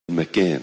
مكان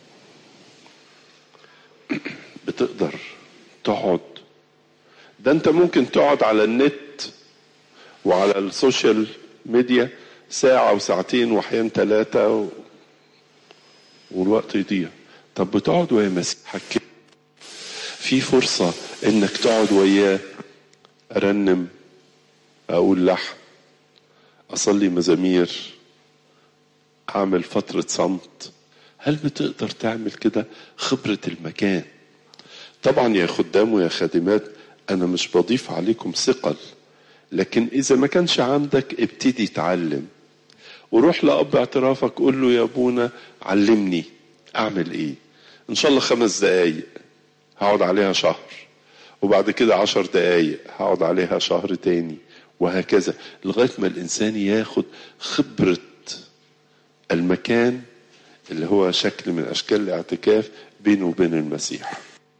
بتقدر تقعد ده انت ممكن تقعد على النت وعلى السوشيال ميديا ساعة وساعتين واحيانا ثلاثة و... والوقت يضيع طب بتقعد ويا مسيحك كده في فرصة انك تقعد وياه ارنم اقول لحن اصلي مزامير اعمل فترة صمت هل بتقدر تعمل كده خبرة المكان طبعا يا خدام ويا خادمات انا مش بضيف عليكم ثقل لكن اذا ما كانش عندك ابتدي تعلم وروح لاب اعترافك قول له يا ابونا علمني اعمل ايه ان شاء الله خمس دقايق هقعد عليها شهر وبعد كده عشر دقايق هقعد عليها شهر تاني وهكذا لغاية ما الإنسان ياخد خبرة المكان اللي هو شكل من أشكال الاعتكاف بينه وبين المسيح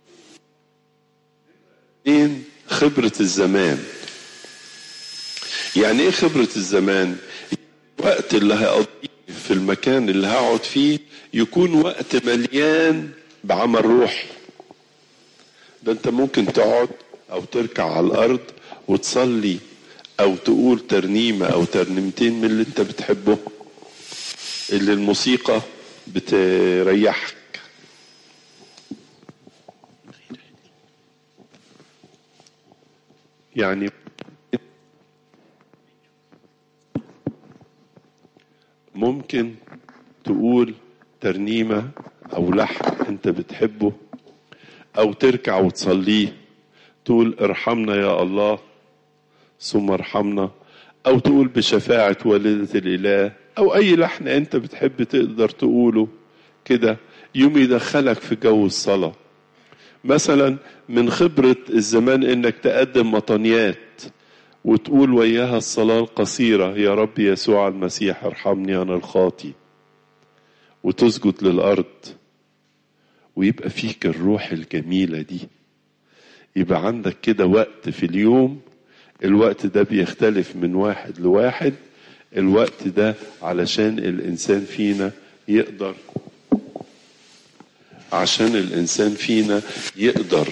اثنين خبرة الزمان يعني ايه خبرة الزمان الوقت اللي هقضيه في المكان اللي هقعد فيه يكون وقت مليان بعمل روحي ده انت ممكن تقعد او تركع على الارض وتصلي او تقول ترنيمة او ترنيمتين من اللي انت بتحبه اللي الموسيقى بتريحك يعني ممكن تقول ترنيمة او لحن انت بتحبه او تركع وتصليه تقول ارحمنا يا الله ثم ارحمنا او تقول بشفاعة والدة الاله او اي لحن انت بتحب تقدر تقوله كده يوم يدخلك في جو الصلاة مثلا من خبرة الزمان انك تقدم مطنيات وتقول وياها الصلاة القصيرة يا رب يسوع المسيح ارحمني انا الخاطي وتسجد للارض ويبقى فيك الروح الجميلة دي يبقى عندك كده وقت في اليوم الوقت ده بيختلف من واحد لواحد الوقت ده علشان الإنسان فينا يقدر عشان الإنسان فينا يقدر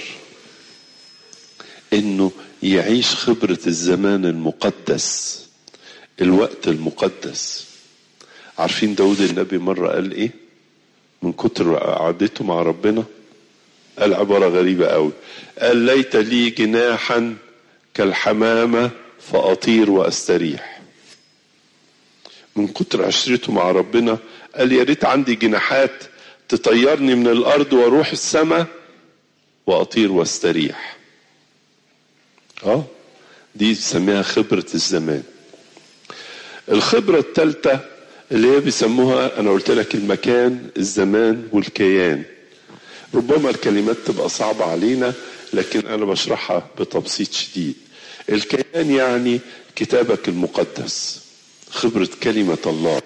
إنه يعيش خبرة الزمان المقدس الوقت المقدس عارفين داود النبي مرة قال إيه من كتر قعدته مع ربنا قال عبارة غريبة قوي قال ليت لي جناحا كالحمامة فأطير وأستريح من كتر عشرته مع ربنا قال يا ريت عندي جناحات تطيرني من الأرض وأروح السماء وأطير واستريح اه دي بيسميها خبرة الزمان الخبرة الثالثة اللي هي بيسموها أنا قلت لك المكان الزمان والكيان ربما الكلمات تبقى صعبة علينا لكن أنا بشرحها بتبسيط شديد الكيان يعني كتابك المقدس خبرة كلمة الله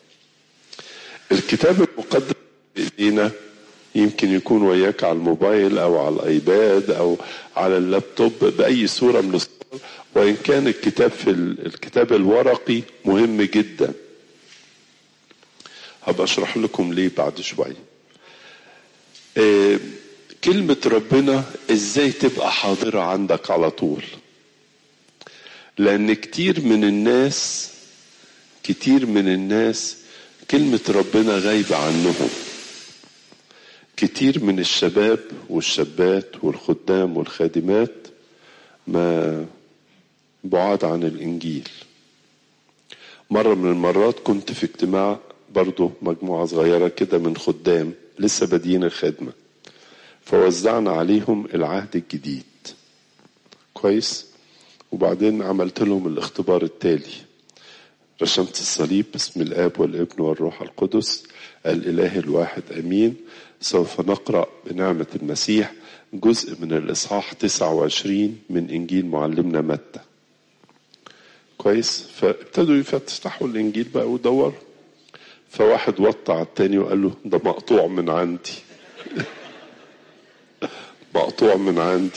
الكتاب المقدس بإيدينا يمكن يكون وياك على الموبايل أو على الأيباد أو على اللابتوب بأي صورة من الصور وإن كان الكتاب في الكتاب الورقي مهم جدا هبقى أشرح لكم ليه بعد شوية كلمة ربنا ازاي تبقى حاضرة عندك على طول لأن كتير من الناس كتير من الناس كلمة ربنا غايبة عنهم كتير من الشباب والشابات والخدام والخادمات ما بعاد عن الإنجيل مرة من المرات كنت في اجتماع برضه مجموعة صغيرة كده من خدام لسه بادئين الخدمة فوزعنا عليهم العهد الجديد كويس وبعدين عملت لهم الاختبار التالي رسمت الصليب باسم الاب والابن والروح القدس الاله الواحد امين سوف نقرا بنعمه المسيح جزء من الاصحاح 29 من انجيل معلمنا متى كويس فابتدوا يفتحوا الانجيل بقى ودوروا فواحد وطى على التاني وقال له ده مقطوع من عندي مقطوع من عندي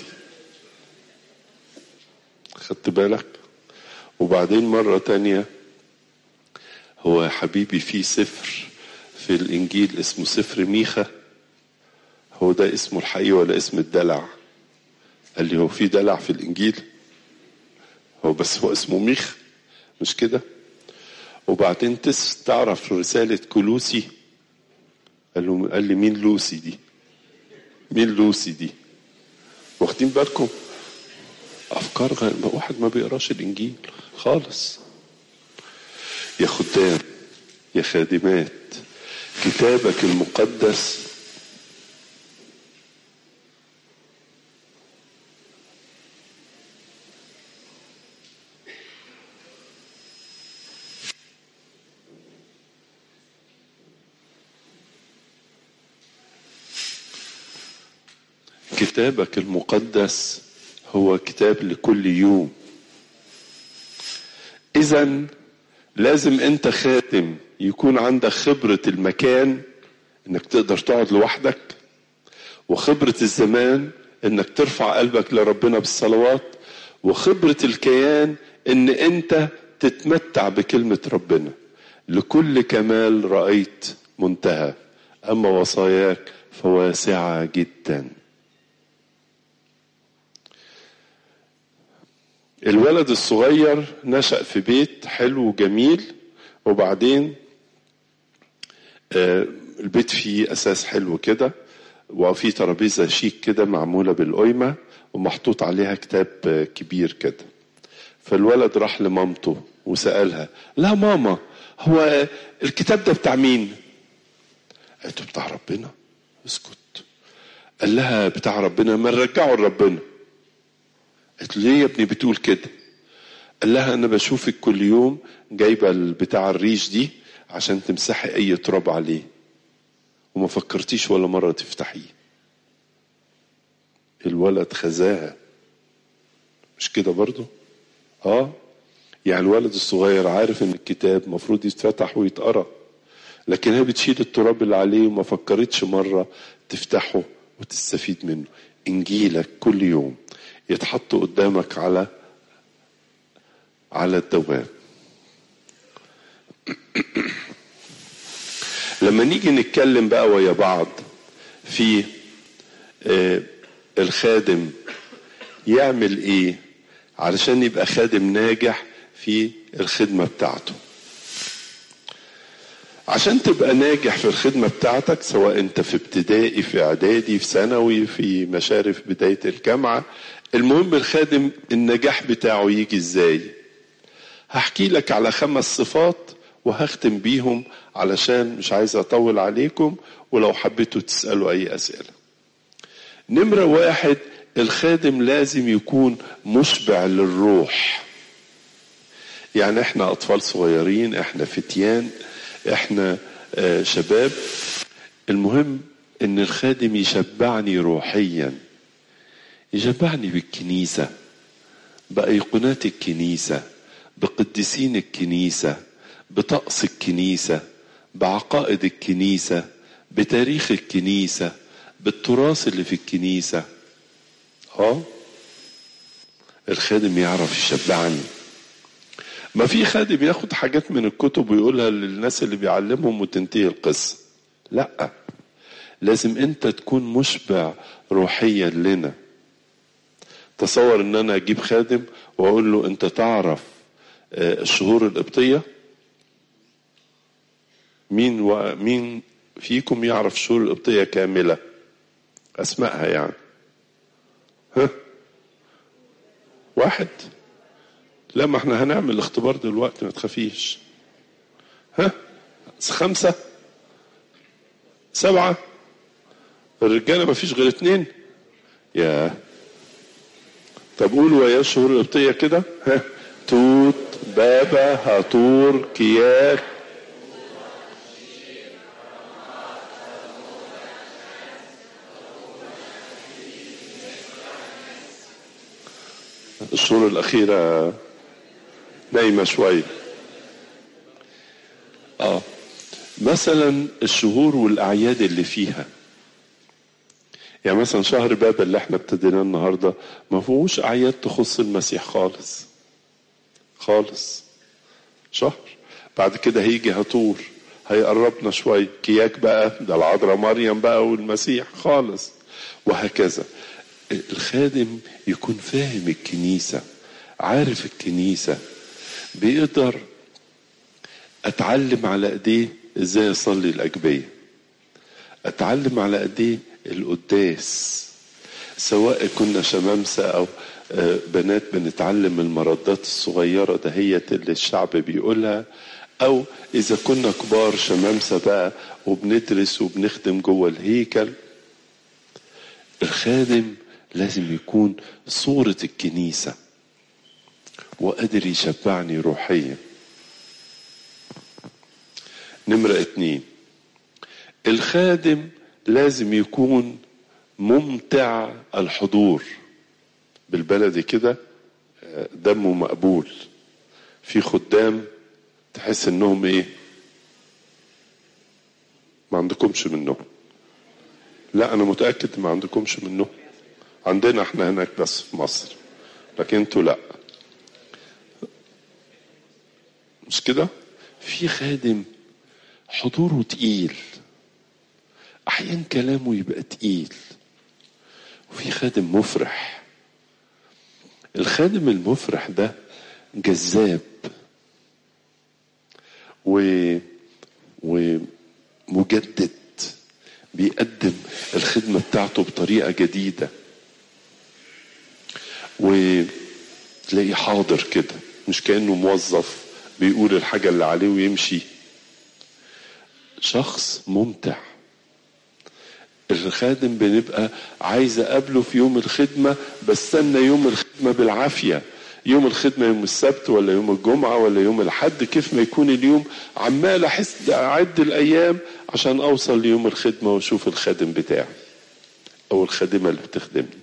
خدت بالك وبعدين مرة تانية هو يا حبيبي في سفر في الإنجيل اسمه سفر ميخا هو ده اسمه الحقيقي ولا اسم الدلع قال لي هو في دلع في الإنجيل هو بس هو اسمه ميخ مش كده وبعدين تس تعرف رسالة كلوسي قال له قال لي مين لوسي دي مين لوسي دي واخدين بالكم افكار غير واحد ما بيقراش الانجيل خالص يا خدام يا خادمات كتابك المقدس كتابك المقدس هو كتاب لكل يوم اذا لازم انت خاتم يكون عندك خبرة المكان انك تقدر تقعد لوحدك وخبرة الزمان انك ترفع قلبك لربنا بالصلوات وخبرة الكيان ان انت تتمتع بكلمة ربنا لكل كمال رأيت منتهى اما وصاياك فواسعة جدا الولد الصغير نشأ في بيت حلو وجميل وبعدين آه البيت فيه أساس حلو كده وفي ترابيزة شيك كده معمولة بالقيمة ومحطوط عليها كتاب آه كبير كده فالولد راح لمامته وسألها لا ماما هو الكتاب ده بتاع مين قالت بتاع ربنا اسكت قال لها بتاع ربنا ما نرجعه لربنا قالت له ليه يا ابني بتقول كده قال لها انا بشوفك كل يوم جايبه بتاع الريش دي عشان تمسحي اي تراب عليه وما فكرتيش ولا مره تفتحيه الولد خزاها مش كده برضه اه يعني الولد الصغير عارف ان الكتاب مفروض يتفتح ويتقرا لكن هي بتشيل التراب اللي عليه وما فكرتش مره تفتحه وتستفيد منه انجيلك كل يوم يتحط قدامك على على الدوام لما نيجي نتكلم بقى ويا بعض في آه الخادم يعمل ايه علشان يبقى خادم ناجح في الخدمة بتاعته عشان تبقى ناجح في الخدمة بتاعتك سواء انت في ابتدائي في اعدادي في ثانوي في مشارف بداية الجامعة المهم الخادم النجاح بتاعه يجي ازاي هحكي لك على خمس صفات وهختم بيهم علشان مش عايز اطول عليكم ولو حبيتوا تسألوا اي اسئلة نمرة واحد الخادم لازم يكون مشبع للروح يعني احنا اطفال صغيرين احنا فتيان احنا آه شباب المهم ان الخادم يشبعني روحيا يشبعني بالكنيسة بأيقونات الكنيسة بقديسين الكنيسة بطقس الكنيسة بعقائد الكنيسة بتاريخ الكنيسة بالتراث اللي في الكنيسة اه الخادم يعرف يشبعني ما في خادم ياخد حاجات من الكتب ويقولها للناس اللي بيعلمهم وتنتهي القصة لا لازم انت تكون مشبع روحيا لنا تصور ان انا اجيب خادم واقول له انت تعرف الشهور القبطية مين و... مين فيكم يعرف الشهور القبطية كاملة اسمائها يعني ها واحد لا ما احنا هنعمل الاختبار دلوقتي ما تخافيش ها خمسة سبعة الرجالة ما فيش غير اتنين يا طب قولوا ويا الشهور القبطية كده ها توت بابا هاتور كياك الشهور الأخيرة نايمة شوية اه مثلا الشهور والأعياد اللي فيها يعني مثلا شهر باب اللي احنا ابتديناه النهارده ما فيهوش اعياد تخص المسيح خالص خالص شهر بعد كده هيجي هطور هيقربنا شوية كياك بقى ده العذراء مريم بقى والمسيح خالص وهكذا الخادم يكون فاهم الكنيسة عارف الكنيسة بيقدر اتعلم على ايديه ازاي اصلي الاجبيه اتعلم على ايديه القداس سواء كنا شمامسه او بنات بنتعلم المردات الصغيره دهيت اللي الشعب بيقولها او اذا كنا كبار شمامسه بقى وبندرس وبنخدم جوه الهيكل الخادم لازم يكون صوره الكنيسه وقادر يشبعني روحيا نمرة اتنين الخادم لازم يكون ممتع الحضور بالبلدي كده دمه مقبول في خدام تحس انهم ايه ما عندكمش منهم لا انا متاكد ما عندكمش منهم عندنا احنا هناك بس في مصر لكن انتوا لا مش كده في خادم حضوره تقيل احيانا كلامه يبقى تقيل وفي خادم مفرح الخادم المفرح ده جذاب و ومجدد بيقدم الخدمة بتاعته بطريقة جديدة وتلاقيه حاضر كده مش كأنه موظف بيقول الحاجة اللي عليه ويمشي شخص ممتع الخادم بنبقى عايز اقابله في يوم الخدمة بستنى يوم الخدمة بالعافية يوم الخدمة يوم السبت ولا يوم الجمعة ولا يوم الحد كيف ما يكون اليوم عمال احس اعد الايام عشان اوصل ليوم الخدمة واشوف الخادم بتاعي او الخادمة اللي بتخدمني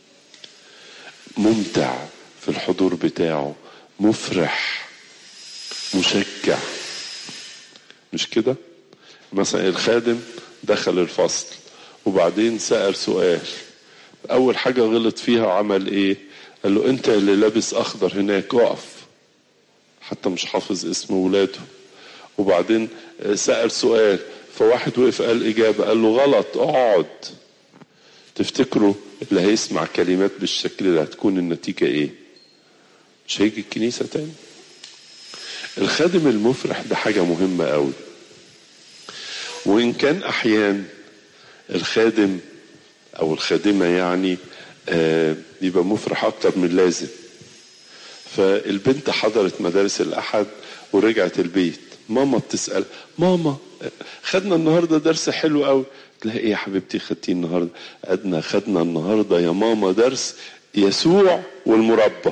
ممتع في الحضور بتاعه مفرح مشجع مش كده مثلا الخادم دخل الفصل وبعدين سأل سؤال أول حاجة غلط فيها عمل إيه؟ قال له أنت اللي لابس أخضر هناك اقف حتى مش حافظ اسم ولاده وبعدين سأل سؤال فواحد وقف قال إجابة قال له غلط اقعد تفتكروا اللي هيسمع كلمات بالشكل ده هتكون النتيجة إيه؟ مش هيجي الكنيسة تاني الخادم المفرح ده حاجة مهمة قوي وإن كان أحيان الخادم أو الخادمة يعني آه بيبقى مفرح أكتر من لازم فالبنت حضرت مدارس الأحد ورجعت البيت ماما بتسأل ماما خدنا النهارده درس حلو قوي تلاقي ايه يا حبيبتي خدتيه النهارده أدنى خدنا النهارده يا ماما درس يسوع والمربى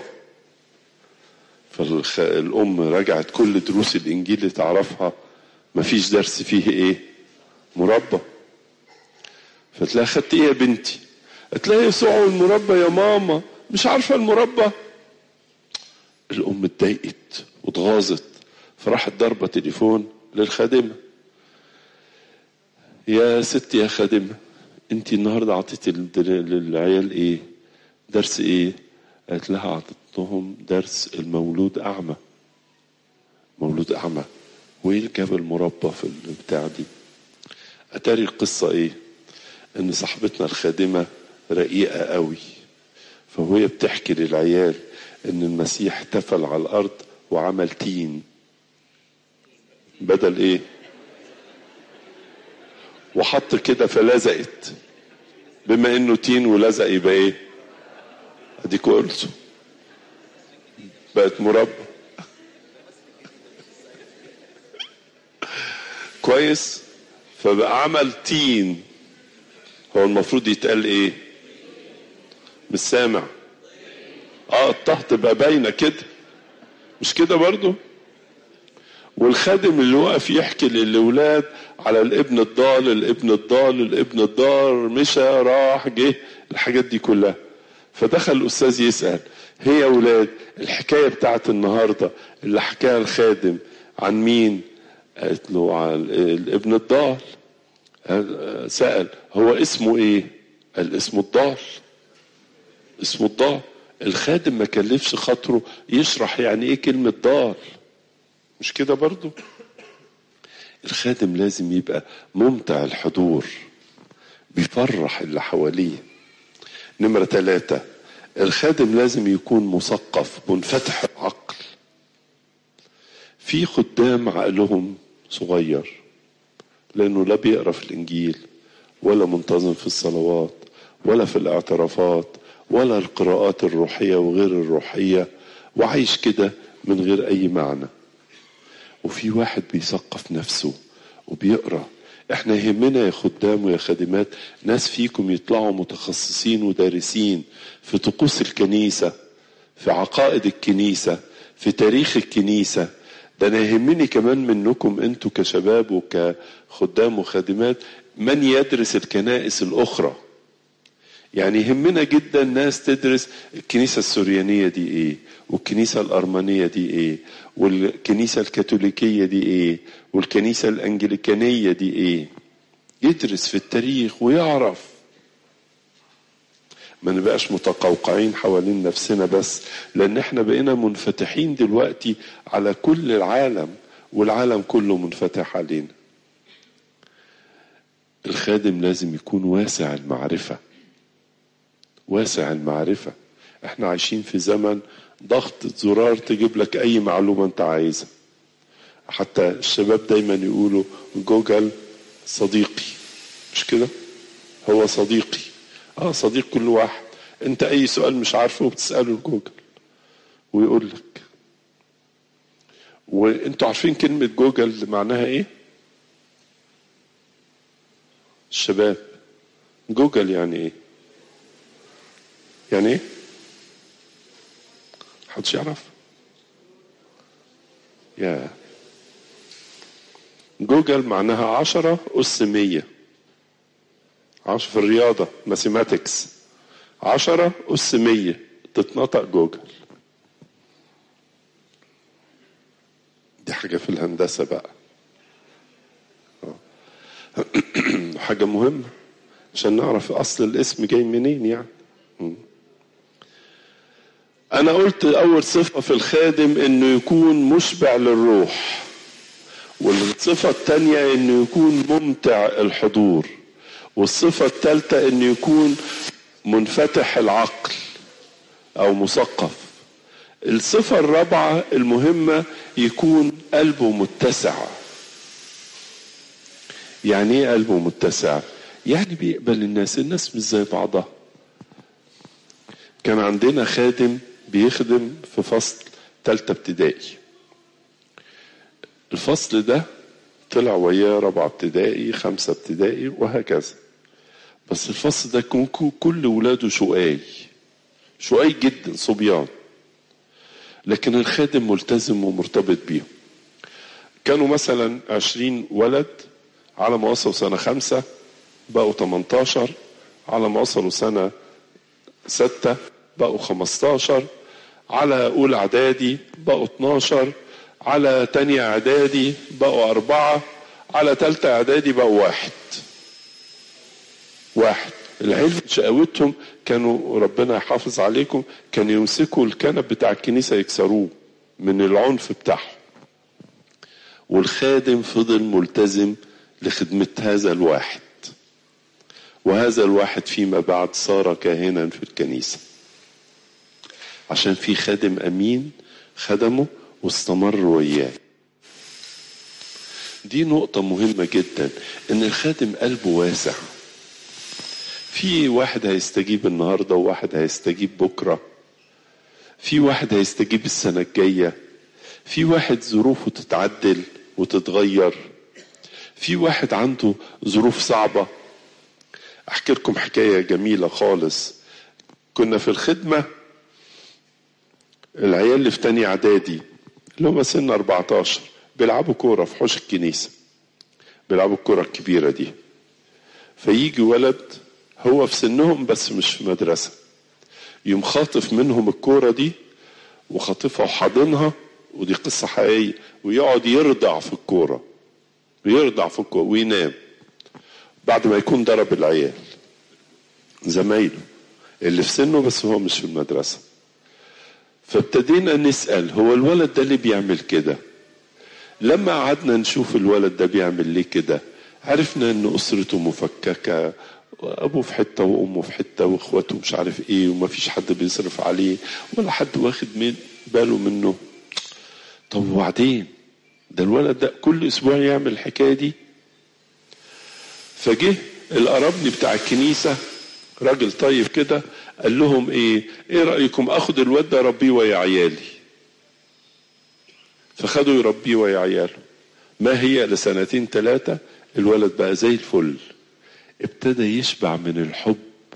فالأم رجعت كل دروس الإنجيل اللي تعرفها مفيش درس فيه إيه مربى فتلاقي خدت إيه يا بنتي تلاقي يسوع والمربى يا ماما مش عارفة المربى الأم اتضايقت واتغاظت فراحت ضربة تليفون للخادمة يا ستي يا خادمة انت النهاردة عطيتي للعيال ايه درس ايه قالت لها اعطيتهم درس المولود اعمى مولود اعمى وايه جاب المربى في البتاع دي اتاري القصة ايه ان صاحبتنا الخادمة رقيقة قوي فهي بتحكي للعيال ان المسيح تفل على الارض وعمل تين بدل ايه وحط كده فلزقت بما انه تين ولزق يبقى ايه اديك قلته بقت مربى كويس فبقى عمل تين هو المفروض يتقال ايه مش سامع اه الطه تبقى باينه كده مش كده برضو والخادم اللي وقف يحكي للاولاد على الابن الضال الابن الضال الابن الضال مشى راح جه الحاجات دي كلها فدخل الاستاذ يسال هي يا اولاد الحكايه بتاعت النهارده اللي حكاها الخادم عن مين قالت له عن الابن الضال سال هو اسمه ايه قال اسمه الضال اسمه الضال الخادم ما كلفش خاطره يشرح يعني ايه كلمه ضال مش كده برضو الخادم لازم يبقى ممتع الحضور بيفرح اللي حواليه نمرة ثلاثة الخادم لازم يكون مثقف منفتح العقل في خدام عقلهم صغير لأنه لا بيقرأ في الإنجيل ولا منتظم في الصلوات ولا في الاعترافات ولا القراءات الروحية وغير الروحية وعايش كده من غير أي معنى وفي واحد بيثقف نفسه وبيقرأ احنا يهمنا يا خدام ويا خادمات ناس فيكم يطلعوا متخصصين ودارسين في طقوس الكنيسة في عقائد الكنيسة في تاريخ الكنيسة ده انا يهمني كمان منكم انتوا كشباب وكخدام وخادمات من يدرس الكنائس الاخرى يعني يهمنا جدا ناس تدرس الكنيسة السوريانية دي ايه والكنيسة الأرمنية دي ايه والكنيسة الكاثوليكية دي ايه والكنيسة الأنجليكانية دي ايه يدرس في التاريخ ويعرف ما نبقاش متقوقعين حوالين نفسنا بس لأن احنا بقينا منفتحين دلوقتي على كل العالم والعالم كله منفتح علينا الخادم لازم يكون واسع المعرفه واسع المعرفة احنا عايشين في زمن ضغط زرار تجيب لك اي معلومة انت عايزها حتى الشباب دايما يقولوا جوجل صديقي مش كده هو صديقي اه صديق كل واحد انت اي سؤال مش عارفه بتسأله لجوجل ويقول لك وانتوا عارفين كلمة جوجل معناها ايه الشباب جوجل يعني ايه يعني ايه حدش يعرف يا جوجل معناها عشرة أس مية عشرة في الرياضة ماثيماتكس عشرة أس مية تتنطق جوجل دي حاجة في الهندسة بقى حاجة مهمة عشان نعرف أصل الاسم جاي منين يعني أنا قلت أول صفة في الخادم إنه يكون مشبع للروح والصفة الثانية إنه يكون ممتع الحضور والصفة الثالثة إنه يكون منفتح العقل أو مثقف الصفة الرابعة المهمة يكون قلبه متسع يعني ايه قلبه متسع يعني بيقبل الناس الناس مش زي بعضها كان عندنا خادم بيخدم في فصل تالتة ابتدائي الفصل ده طلع وياه رابعة ابتدائي خمسة ابتدائي وهكذا بس الفصل ده كان كل ولاده شقاي شقاي جدا صبيان لكن الخادم ملتزم ومرتبط بيهم كانوا مثلا عشرين ولد على ما وصلوا سنة خمسة بقوا 18 على ما وصلوا سنة ستة بقوا 15 على أولى إعدادي بقوا 12 على تانية إعدادي بقوا أربعة على تالتة إعدادي بقوا واحد واحد العيال شقاوتهم كانوا ربنا يحافظ عليكم كانوا يمسكوا الكنب بتاع الكنيسة يكسروه من العنف بتاعهم والخادم فضل ملتزم لخدمة هذا الواحد وهذا الواحد فيما بعد صار كاهنا في الكنيسة عشان في خادم أمين خدمه واستمر وياه دي نقطة مهمة جدا إن الخادم قلبه واسع في واحد هيستجيب النهارده وواحد هيستجيب بكره في واحد هيستجيب السنه الجايه في واحد ظروفه تتعدل وتتغير في واحد عنده ظروف صعبه احكي لكم حكايه جميله خالص كنا في الخدمه العيال اللي في تاني اعدادي اللي هم سن 14 بيلعبوا كوره في حوش الكنيسه بيلعبوا الكوره الكبيره دي فيجي ولد هو في سنهم بس مش في مدرسة يوم خاطف منهم الكورة دي وخاطفها وحاضنها ودي قصة حقيقية ويقعد يرضع في الكورة ويرضع في الكورة وينام بعد ما يكون ضرب العيال زمايله اللي في سنه بس هو مش في المدرسة فابتدينا نسأل هو الولد ده اللي بيعمل كده لما قعدنا نشوف الولد ده بيعمل ليه كده عرفنا ان اسرته مفككه ابوه في حته وامه في حته واخواته مش عارف ايه ومفيش حد بيصرف عليه ولا حد واخد من باله منه طب وبعدين ده الولد ده كل اسبوع يعمل الحكايه دي فجه القرابني بتاع الكنيسه راجل طيب كده قال لهم ايه ايه رايكم اخد الواد ده اربيه ويا عيالي فخدوا يربيه ويا عياله ما هي لسنتين ثلاثه الولد بقى زي الفل ابتدى يشبع من الحب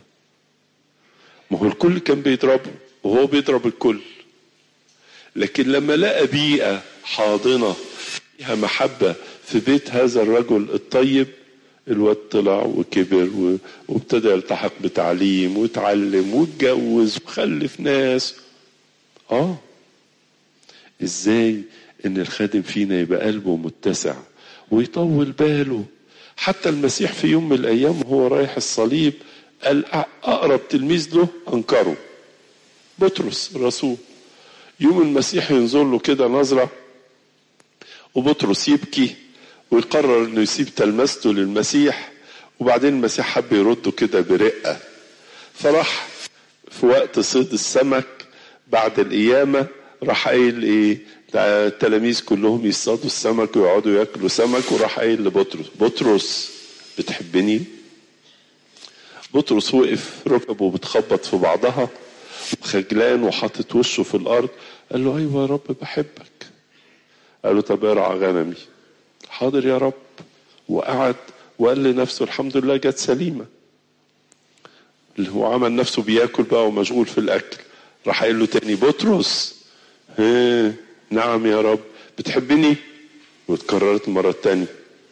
ما هو الكل كان بيضربه وهو بيضرب الكل لكن لما لقى بيئة حاضنة فيها محبة في بيت هذا الرجل الطيب الواد طلع وكبر وابتدى يلتحق بتعليم وتعلم واتجوز وخلف ناس اه ازاي ان الخادم فينا يبقى قلبه متسع ويطول باله حتى المسيح في يوم من الايام وهو رايح الصليب قال اقرب تلميذ له انكره بطرس الرسول يوم المسيح ينظر له كده نظره وبطرس يبكي ويقرر انه يسيب تلمسته للمسيح وبعدين المسيح حب يرده كده برقه فراح في وقت صيد السمك بعد القيامه راح قايل ايه التلاميذ كلهم يصطادوا السمك ويقعدوا ياكلوا سمك وراح قايل لبطرس بطرس بتحبني بطرس وقف ركبه بتخبط في بعضها خجلان وحاطط وشه في الارض قال له ايوه يا رب بحبك قال له طب ارعى غنمي حاضر يا رب وقعد وقال لنفسه الحمد لله جت سليمه اللي هو عمل نفسه بياكل بقى ومشغول في الاكل راح قايل له تاني بطرس ها نعم يا رب بتحبني واتكررت المرة التانية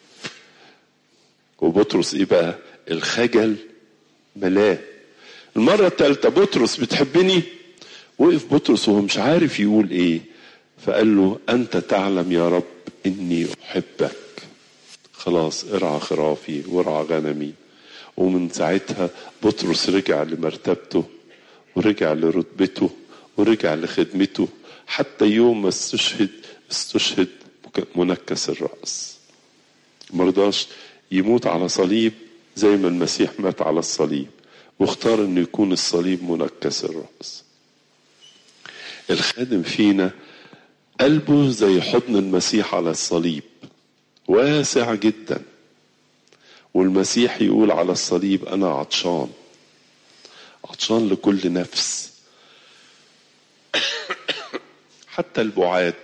وبطرس ايه بقى الخجل ملاه المرة الثالثة بطرس بتحبني وقف بطرس وهو مش عارف يقول ايه فقال له انت تعلم يا رب اني احبك خلاص ارعى خرافي وارعى غنمي ومن ساعتها بطرس رجع لمرتبته ورجع لرتبته ورجع لخدمته حتى يوم ما استشهد استشهد منكس الرأس مرضاش يموت على صليب زي ما المسيح مات على الصليب واختار انه يكون الصليب منكس الرأس الخادم فينا قلبه زي حضن المسيح على الصليب واسع جدا والمسيح يقول على الصليب انا عطشان عطشان لكل نفس حتى البعاد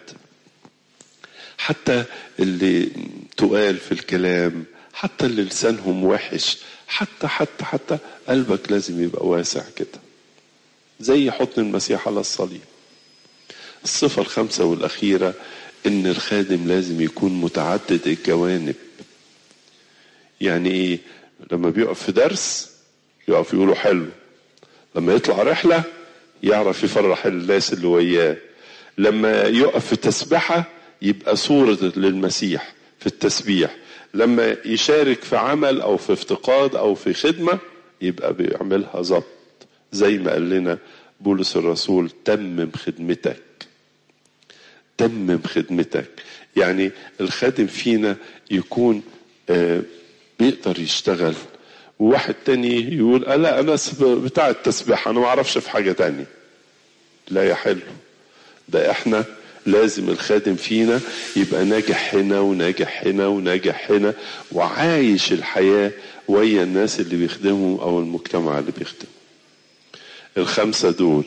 حتى اللي تقال في الكلام حتى اللي لسانهم وحش حتى حتى حتى قلبك لازم يبقى واسع كده زي حضن المسيح على الصليب الصفة الخامسة والأخيرة إن الخادم لازم يكون متعدد الجوانب يعني إيه لما بيقف في درس يقف يقوله حلو لما يطلع رحلة يعرف يفرح الناس اللي وياه لما يقف في تسبحة يبقى صورة للمسيح في التسبيح لما يشارك في عمل أو في افتقاد أو في خدمة يبقى بيعملها ظبط زي ما قال لنا بولس الرسول تمم خدمتك تمم خدمتك يعني الخادم فينا يكون آه بيقدر يشتغل وواحد تاني يقول آه لا انا بتاع التسبيح انا ما اعرفش في حاجه تانية لا يا حلو ده احنا لازم الخادم فينا يبقى ناجح هنا وناجح هنا وناجح هنا وعايش الحياه ويا الناس اللي بيخدمهم او المجتمع اللي بيخدمه الخمسه دول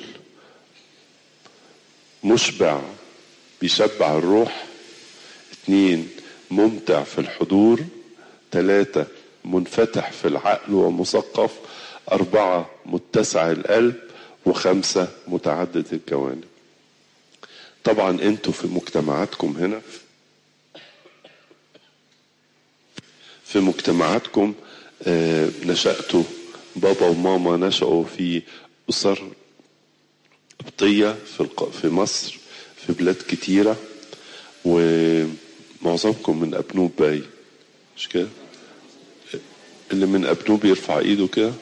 مشبع بيشبع الروح اتنين ممتع في الحضور ثلاثة منفتح في العقل ومثقف أربعة متسع القلب وخمسة متعدد الجوانب طبعا انتوا في مجتمعاتكم هنا في مجتمعاتكم آه نشأتوا بابا وماما نشأوا في أسر قبطية في, في مصر في بلاد كتيرة ومعظمكم من أبنوب باي مش كده اللي من أبنوب يرفع إيده كده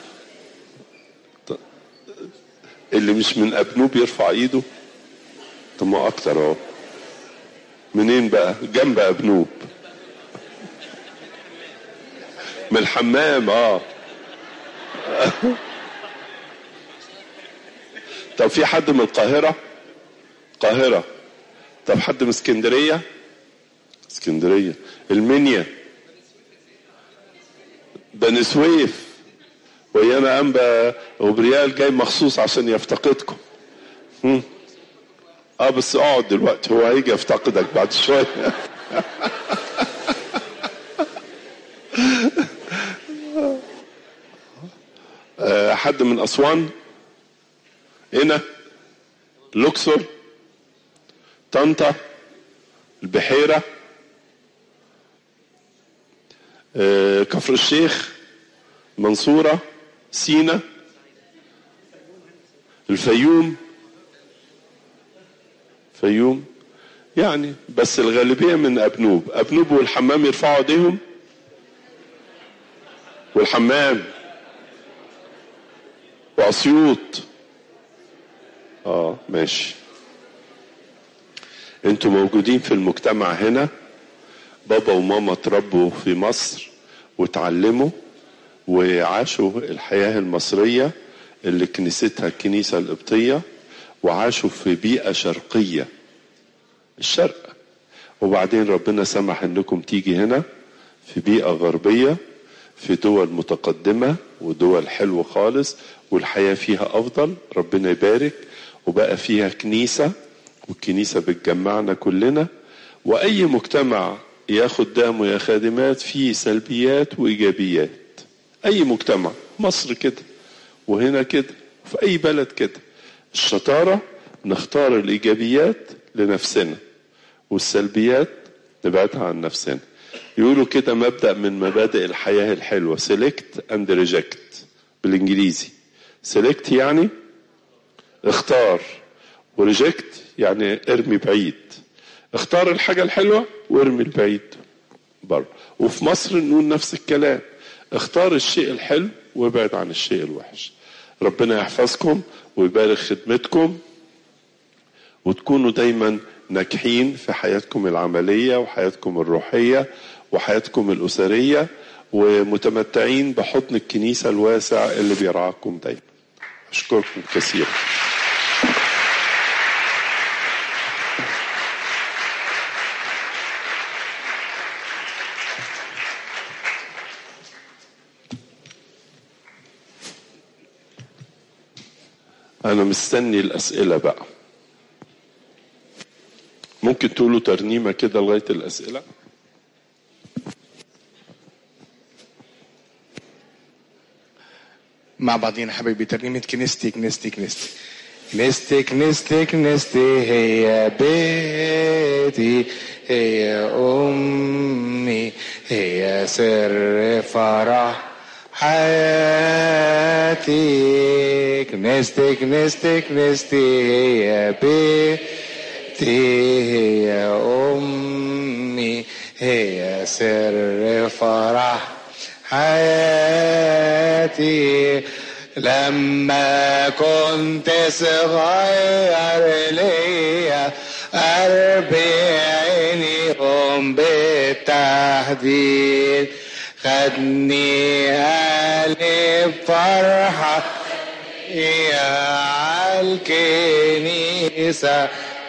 اللي مش من أبنوب يرفع إيده طب ما اكتر اهو منين بقى جنب ابنوب من الحمام اه طب في حد من القاهرة القاهرة طب حد من اسكندرية اسكندرية المنيا بني سويف ويانا انبا وبريال جاي مخصوص عشان يفتقدكم هم. اه بس اقعد دلوقتي هو هيجي يفتقدك بعد شويه آه، حد من اسوان هنا الاقصر طنطا البحيره آه، كفر الشيخ منصوره سينا الفيوم فيوم يعني بس الغالبيه من ابنوب ابنوب والحمام يرفعوا ايديهم والحمام واسيوط اه ماشي انتوا موجودين في المجتمع هنا بابا وماما تربوا في مصر وتعلموا وعاشوا الحياة المصرية اللي كنيستها الكنيسة القبطية وعاشوا في بيئة شرقية الشرق وبعدين ربنا سمح انكم تيجي هنا في بيئة غربية في دول متقدمة ودول حلوة خالص والحياة فيها أفضل ربنا يبارك وبقى فيها كنيسة والكنيسة بتجمعنا كلنا وأي مجتمع يا خدام ويا خادمات فيه سلبيات وإيجابيات أي مجتمع مصر كده وهنا كده في أي بلد كده الشطارة نختار الإيجابيات لنفسنا والسلبيات نبعدها عن نفسنا يقولوا كده مبدأ من مبادئ الحياة الحلوة select and reject بالإنجليزي select يعني اختار وريجكت يعني ارمي بعيد اختار الحاجة الحلوة وارمي البعيد بره وفي مصر نقول نفس الكلام اختار الشيء الحلو وابعد عن الشيء الوحش ربنا يحفظكم ويبارك خدمتكم وتكونوا دايما ناجحين في حياتكم العملية وحياتكم الروحية وحياتكم الأسرية ومتمتعين بحضن الكنيسة الواسع اللي بيرعاكم دايما أشكركم كثيرا أنا مستني الأسئلة بقى ممكن تقولوا ترنيمة كده لغاية الأسئلة مع بعضينا حبايبي ترنيمة كنيستي كنيستي كنيستي كنيستي كنيستي كنيستي هي بيتي هي أمي هي سر فرح حياتي كنيستي كنيستي كنيستي هي بيتي هي أمي هي سر فرح حياتي لما كنت صغير ليا أربعين يوم بالتحديد خدني قلب فرحة يا عالكنيسة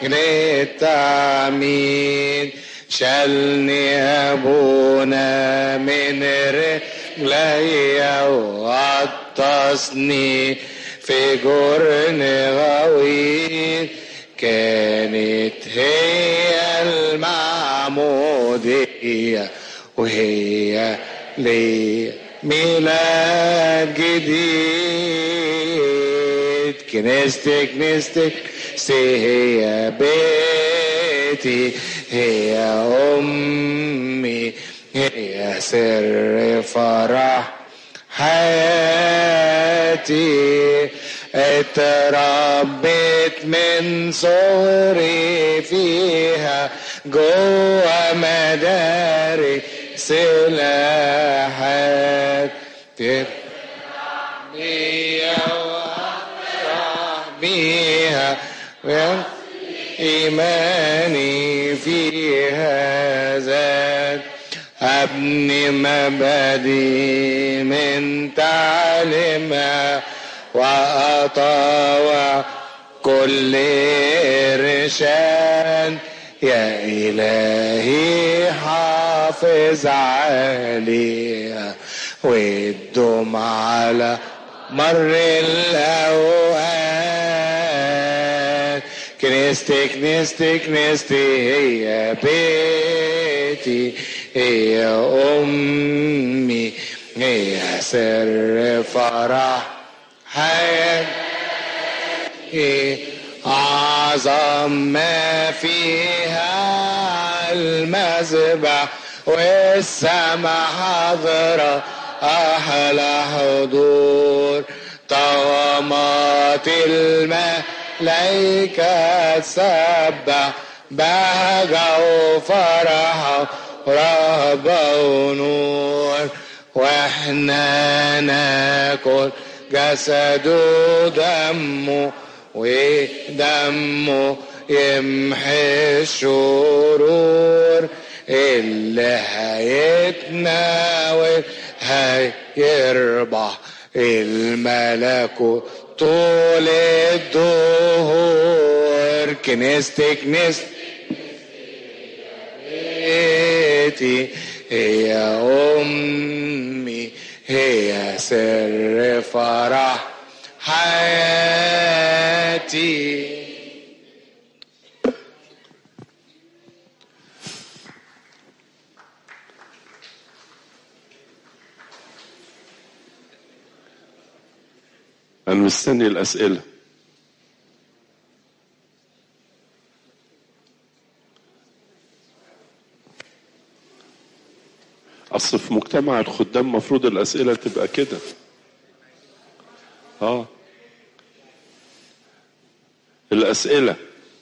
للتعميد شالني أبونا من رجلي وغطسني في جرن غويط كانت هي المعمودية وهي لي ميلاد جديد كنيستي كنيستي هي بيتي هي أمي هي سر فرح حياتي اتربيت من صغري فيها جوا مدارس الآحاد بيها وأفرح بيها إيماني فيها زاد أبني مبادئ من تعليمها وأطاوع كل إرشاد يا إلهي حافظ عليها والدم على مر الأوقات كنيستي كنيستي كنيستي هي بيتي هي أمي هي سر فرح حياتي أعظم ما فيها المذبح والسما حضرة أحلى حضور طغمات الملائكة تسبح بهجة وفرح رهبة ونور واحنا ناكل جسده ودمه ودمه يمحي الشرور اللي هيتناول هيربح الملكوت طول الدهور كنيستي كنيستي بيتي هي أمي هي سر فرح حياتي أنا مستني الأسئلة أصل في مجتمع الخدام مفروض الأسئلة تبقى كده آه الأسئلة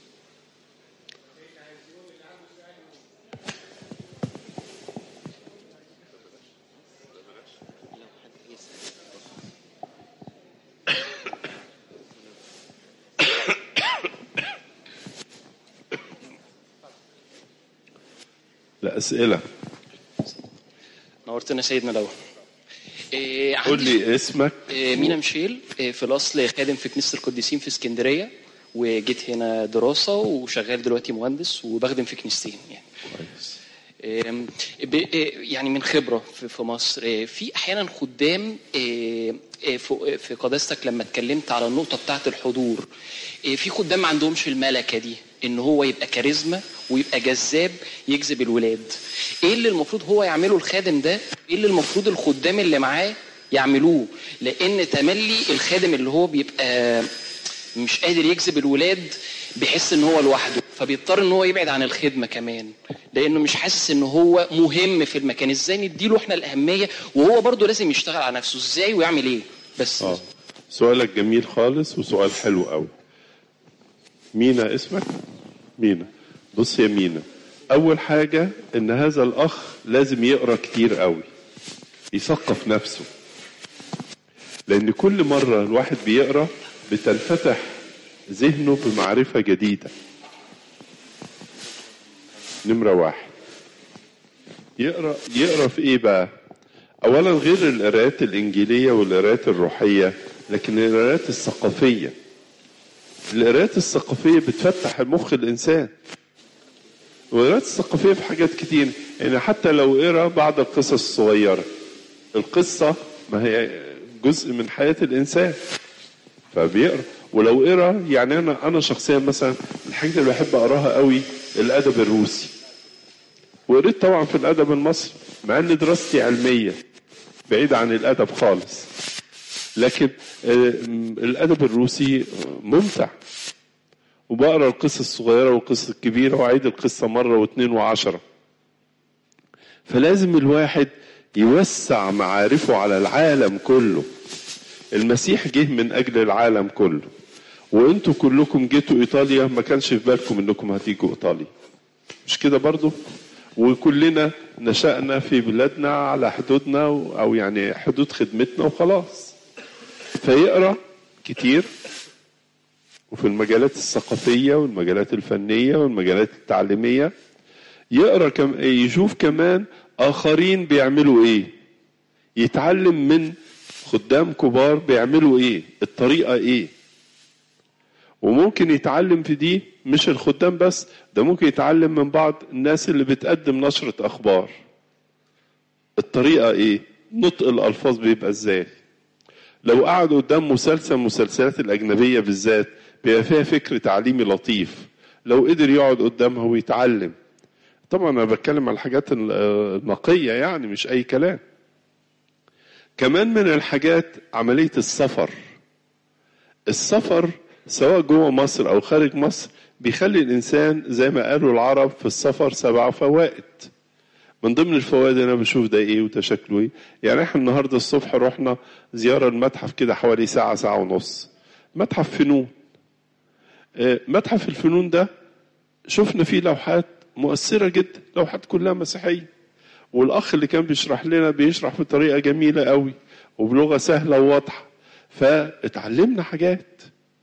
الأسئلة نورتنا سيدنا لو إيه قول عندي لي اسمك إيه مينا مشيل إيه في الاصل خادم في كنيسه القديسين في اسكندريه وجيت هنا دراسه وشغال دلوقتي مهندس وبخدم في كنيستين يعني كويس إيه ب- إيه يعني من خبره في في مصر إيه في احيانا خدام إيه إيه في في قداستك لما اتكلمت على النقطه بتاعه الحضور إيه في خدام ما عندهمش الملكه دي ان هو يبقى كاريزما ويبقى جذاب يجذب الولاد ايه اللي المفروض هو يعمله الخادم ده ايه اللي المفروض الخدام اللي معاه يعملوه لان تملي الخادم اللي هو بيبقى مش قادر يجذب الولاد بيحس ان هو لوحده فبيضطر ان هو يبعد عن الخدمه كمان لانه مش حاسس ان هو مهم في المكان ازاي نديله احنا الاهميه وهو برضه لازم يشتغل على نفسه ازاي ويعمل ايه بس اه سؤالك جميل خالص وسؤال حلو قوي مينا اسمك مينا بص يا مينا اول حاجة ان هذا الاخ لازم يقرا كتير قوي يثقف نفسه لان كل مرة الواحد بيقرا بتنفتح ذهنه بمعرفة جديدة نمرة واحد يقرا يقرا في ايه بقى اولا غير القراءات الانجيليه والقراءات الروحيه لكن القراءات الثقافيه القراءات الثقافيه بتفتح مخ الانسان والقراءات الثقافيه في حاجات كتير يعني حتى لو قرا بعض القصص الصغيره القصه ما هي جزء من حياه الانسان فبيقرا ولو قرا يعني انا انا شخصيا مثلا الحاجات اللي بحب اقراها قوي الادب الروسي وقريت طبعا في الادب المصري مع ان دراستي علميه بعيد عن الادب خالص لكن آه، م- الادب الروسي ممتع وبقرا القصص الصغيره والقصص الكبيره واعيد القصه مره واثنين وعشره فلازم الواحد يوسع معارفه على العالم كله المسيح جه من اجل العالم كله وانتوا كلكم جيتوا ايطاليا ما كانش في بالكم انكم هتيجوا ايطاليا مش كده برضو وكلنا نشأنا في بلادنا على حدودنا او يعني حدود خدمتنا وخلاص فيقرا كتير وفي المجالات الثقافية والمجالات الفنية والمجالات التعليمية يقرا كم يشوف كمان آخرين بيعملوا إيه يتعلم من خدام كبار بيعملوا إيه الطريقة إيه وممكن يتعلم في دي مش الخدام بس ده ممكن يتعلم من بعض الناس اللي بتقدم نشرة أخبار الطريقة إيه نطق الألفاظ بيبقى إزاي لو قعد قدام مسلسل من المسلسلات الأجنبية بالذات بيبقى فيها فكر تعليمي لطيف لو قدر يقعد قدامها ويتعلم طبعا أنا بتكلم على الحاجات النقية يعني مش أي كلام كمان من الحاجات عملية السفر السفر سواء جوه مصر أو خارج مصر بيخلي الإنسان زي ما قالوا العرب في السفر سبع فوائد من ضمن الفوائد اللي انا بشوف ده ايه وده شكله ايه يعني احنا النهارده الصبح رحنا زياره المتحف كده حوالي ساعه ساعه ونص متحف فنون آه، متحف الفنون ده شفنا فيه لوحات مؤثره جدا لوحات كلها مسيحيه والاخ اللي كان بيشرح لنا بيشرح بطريقه جميله قوي وبلغه سهله وواضحه فاتعلمنا حاجات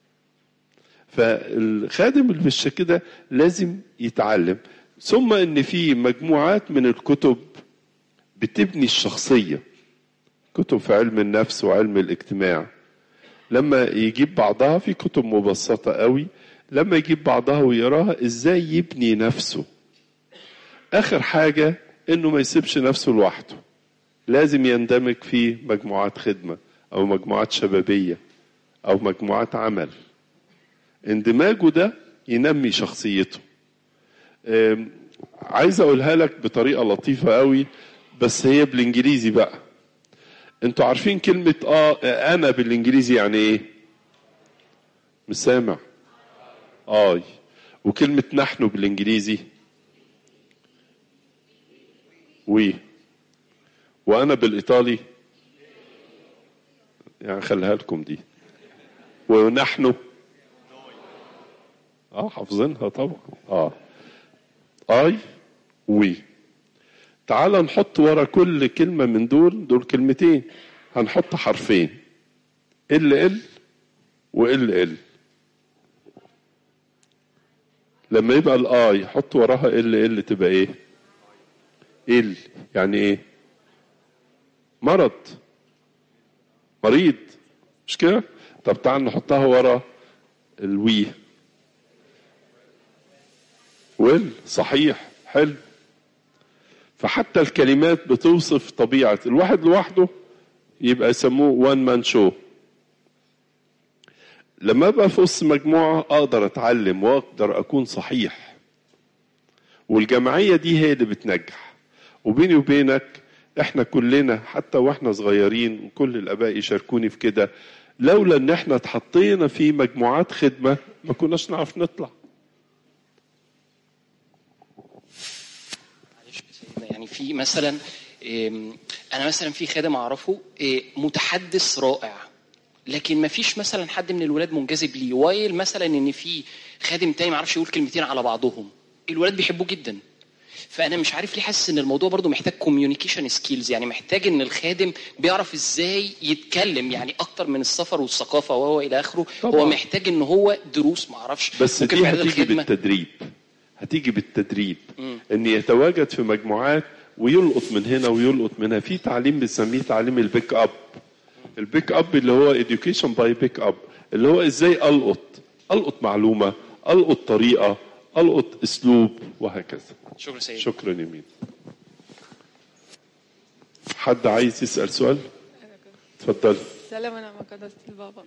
فالخادم اللي بالشكل ده لازم يتعلم ثم ان في مجموعات من الكتب بتبني الشخصيه كتب في علم النفس وعلم الاجتماع لما يجيب بعضها في كتب مبسطه قوي لما يجيب بعضها ويقراها ازاي يبني نفسه اخر حاجه انه ما يسيبش نفسه لوحده لازم يندمج في مجموعات خدمه او مجموعات شبابيه او مجموعات عمل اندماجه ده ينمي شخصيته أم، عايز اقولها لك بطريقه لطيفه قوي بس هي بالانجليزي بقى انتوا عارفين كلمه اه انا بالانجليزي يعني ايه مش سامع اي وكلمه نحن بالانجليزي وي وانا بالايطالي يعني خليها لكم دي ونحن اه حافظينها طبعا اه اي وي تعال نحط ورا كل كلمة من دول دول كلمتين هنحط حرفين ال ال وال ال لما يبقى الاي حط وراها ال ال تبقى ايه ال يعني ايه مرض مريض مش كده طب تعال نحطها ورا الوي ويل صحيح حلو فحتى الكلمات بتوصف طبيعة الواحد لوحده يبقى يسموه وان مان شو لما ابقى في وسط مجموعة اقدر اتعلم واقدر اكون صحيح والجمعية دي هي اللي بتنجح وبيني وبينك احنا كلنا حتى واحنا صغيرين وكل الاباء يشاركوني في كده لولا ان احنا اتحطينا في مجموعات خدمة ما كناش نعرف نطلع معلش يا سيدنا، يعني في مثلا إم، انا مثلا في خادم اعرفه إيه، متحدث رائع لكن ما فيش مثلا حد من الولاد منجذب ليه وايل مثلا ان في خادم تاني ما يعرفش يقول كلمتين على بعضهم الولاد بيحبوه جدا فانا مش عارف ليه حاسس ان الموضوع برضو محتاج كوميونيكيشن سكيلز يعني محتاج ان الخادم بيعرف ازاي يتكلم يعني اكتر من السفر والثقافه وهو الى اخره طبعاً. هو محتاج ان هو دروس ما اعرفش بس ممكن دي في إعداد هتيجي الخدمة. بالتدريب هتيجي بالتدريب مم. ان يتواجد في مجموعات ويلقط من هنا ويلقط من هنا في تعليم بنسميه تعليم البيك اب البيك اب اللي هو education باي بيك اب اللي هو ازاي القط القط معلومه القط طريقه القط اسلوب وهكذا شكرا سيدي شكرا يمين حد عايز يسال سؤال اتفضل سلام انا قداسة البابا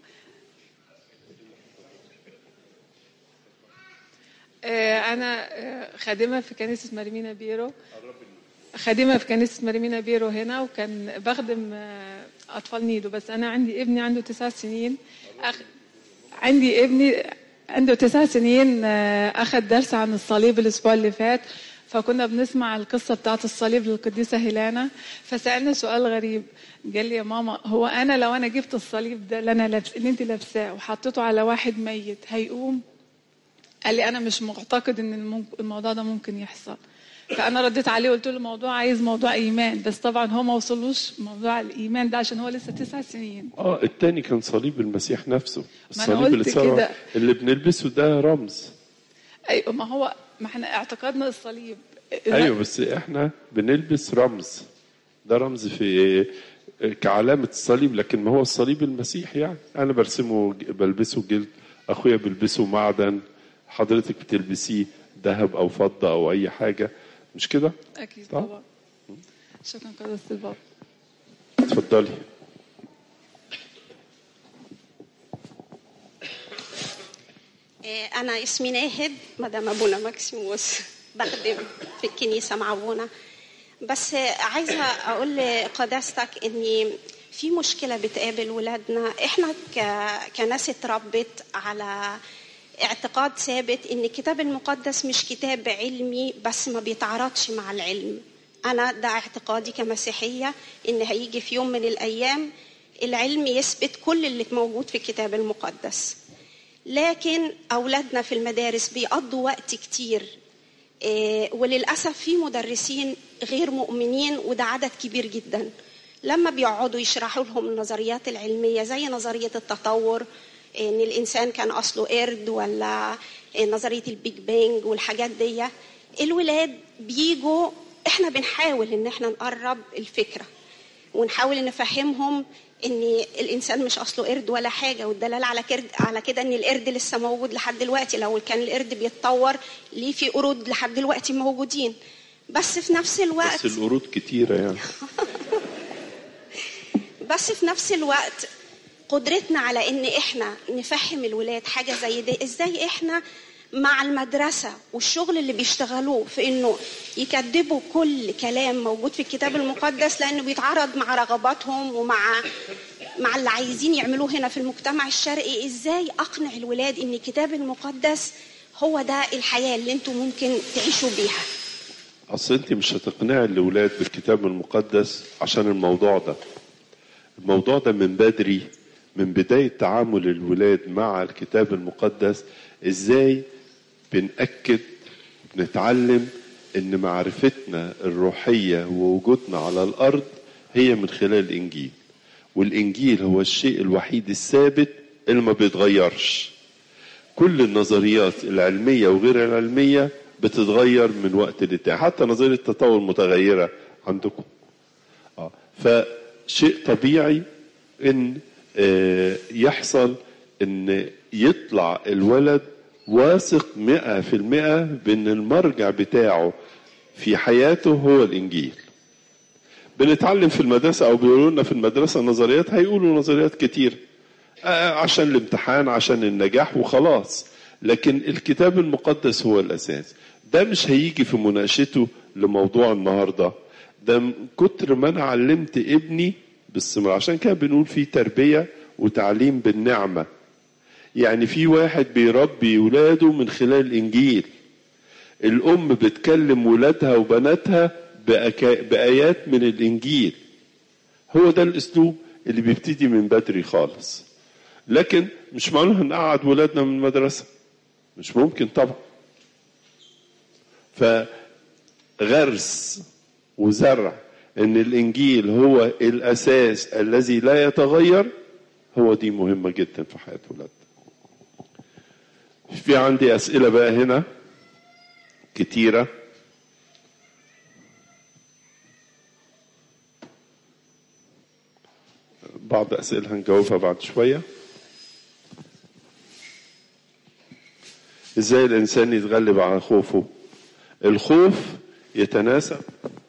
آه، انا آه، خادمه في كنيسه مريمينا بيرو خادمه في كنيسه مريمينا بيرو هنا وكان بخدم آه، اطفال نيدو بس انا عندي ابني عنده تسع سنين أخ... عندي ابني عنده تسع سنين آه، اخذ درس عن الصليب الاسبوع اللي فات فكنا بنسمع القصه بتاعت الصليب للقديسه هيلانا فسالنا سؤال غريب قال لي يا ماما هو انا لو انا جبت الصليب ده اللي انا لابس اللي انت لابساه وحطيته على واحد ميت هيقوم قال لي انا مش معتقد ان الممك- الموضوع ده ممكن يحصل فانا رديت عليه وقلت له الموضوع عايز موضوع ايمان بس طبعا هو ما وصلوش موضوع الايمان ده عشان هو لسه تسع سنين اه التاني كان صليب المسيح نفسه ما أنا الصليب اللي قلت اتصور كده. اللي بنلبسه ده رمز ايوه ما هو ما احنا اعتقادنا الصليب ايوه بس احنا بنلبس رمز ده رمز في كعلامة الصليب لكن ما هو الصليب المسيح يعني انا برسمه بلبسه جلد اخويا بيلبسه معدن حضرتك بتلبسيه ذهب او فضة او اي حاجة مش كده اكيد صح؟ طبعا شكرا قداسة البابا اتفضلي آه، أنا اسمي ناهد مدام أبونا ماكسيموس بخدم في الكنيسة مع أبونا بس آه، عايزة أقول لقداستك إن في مشكلة بتقابل ولادنا إحنا ك- كناس اتربت على اعتقاد ثابت إن الكتاب المقدس مش كتاب علمي بس ما بيتعارضش مع العلم أنا ده اعتقادي كمسيحية إن هيجي في يوم من الأيام العلم يثبت كل اللي موجود في الكتاب المقدس لكن أولادنا في المدارس بيقضوا وقت كتير إيه، وللأسف في مدرسين غير مؤمنين وده عدد كبير جدا لما بيقعدوا يشرحوا لهم النظريات العلمية زي نظرية التطور إن الإنسان كان أصله قرد ولا نظرية البيج بانج والحاجات دي الولاد بيجوا احنا بنحاول ان احنا نقرب الفكره ونحاول نفهمهم ان الانسان مش اصله قرد ولا حاجه والدلاله على كرد على كده ان القرد لسه موجود لحد دلوقتي لو كان القرد بيتطور ليه في قرود لحد دلوقتي موجودين بس في نفس الوقت بس القرود كتيرة يعني بس في نفس الوقت قدرتنا على ان احنا نفهم الولاد حاجه زي دي ازاي احنا مع المدرسة والشغل اللي بيشتغلوه في انه يكذبوا كل كلام موجود في الكتاب المقدس لانه بيتعارض مع رغباتهم ومع مع اللي عايزين يعملوه هنا في المجتمع الشرقي ازاي اقنع الولاد ان الكتاب المقدس هو ده الحياة اللي انتم ممكن تعيشوا بيها اصل انت مش هتقنعي الاولاد بالكتاب المقدس عشان الموضوع ده الموضوع ده من بدري من بداية تعامل الولاد مع الكتاب المقدس ازاي بنأكد بنتعلم ان معرفتنا الروحية ووجودنا على الارض هي من خلال الانجيل والانجيل هو الشيء الوحيد الثابت اللي ما بيتغيرش كل النظريات العلمية وغير العلمية بتتغير من وقت للتاني حتى نظرية التطور متغيرة عندكم آه. فشيء طبيعي ان آه، يحصل ان يطلع الولد واثق مئة في المئة بان المرجع بتاعه في حياته هو الانجيل بنتعلم في المدرسة او بيقولوا لنا في المدرسة نظريات هيقولوا نظريات كتير آه، عشان الامتحان عشان النجاح وخلاص لكن الكتاب المقدس هو الاساس ده مش هيجي في مناقشته لموضوع النهارده ده من كتر ما انا علمت ابني باستمرار عشان كده بنقول في تربيه وتعليم بالنعمه يعني في واحد بيربي ولاده من خلال الانجيل الام بتكلم ولادها وبناتها بأكا- بايات من الانجيل هو ده الاسلوب اللي بيبتدي من بدري خالص لكن مش معقول هنقعد ولادنا من المدرسه مش ممكن طبعا فغرس وزرع ان الانجيل هو الاساس الذي لا يتغير هو دي مهمه جدا في حياه ولادنا في عندي اسئله بقى هنا كتيره بعض اسئله هنجاوبها بعد شويه ازاي الانسان يتغلب على خوفه الخوف يتناسب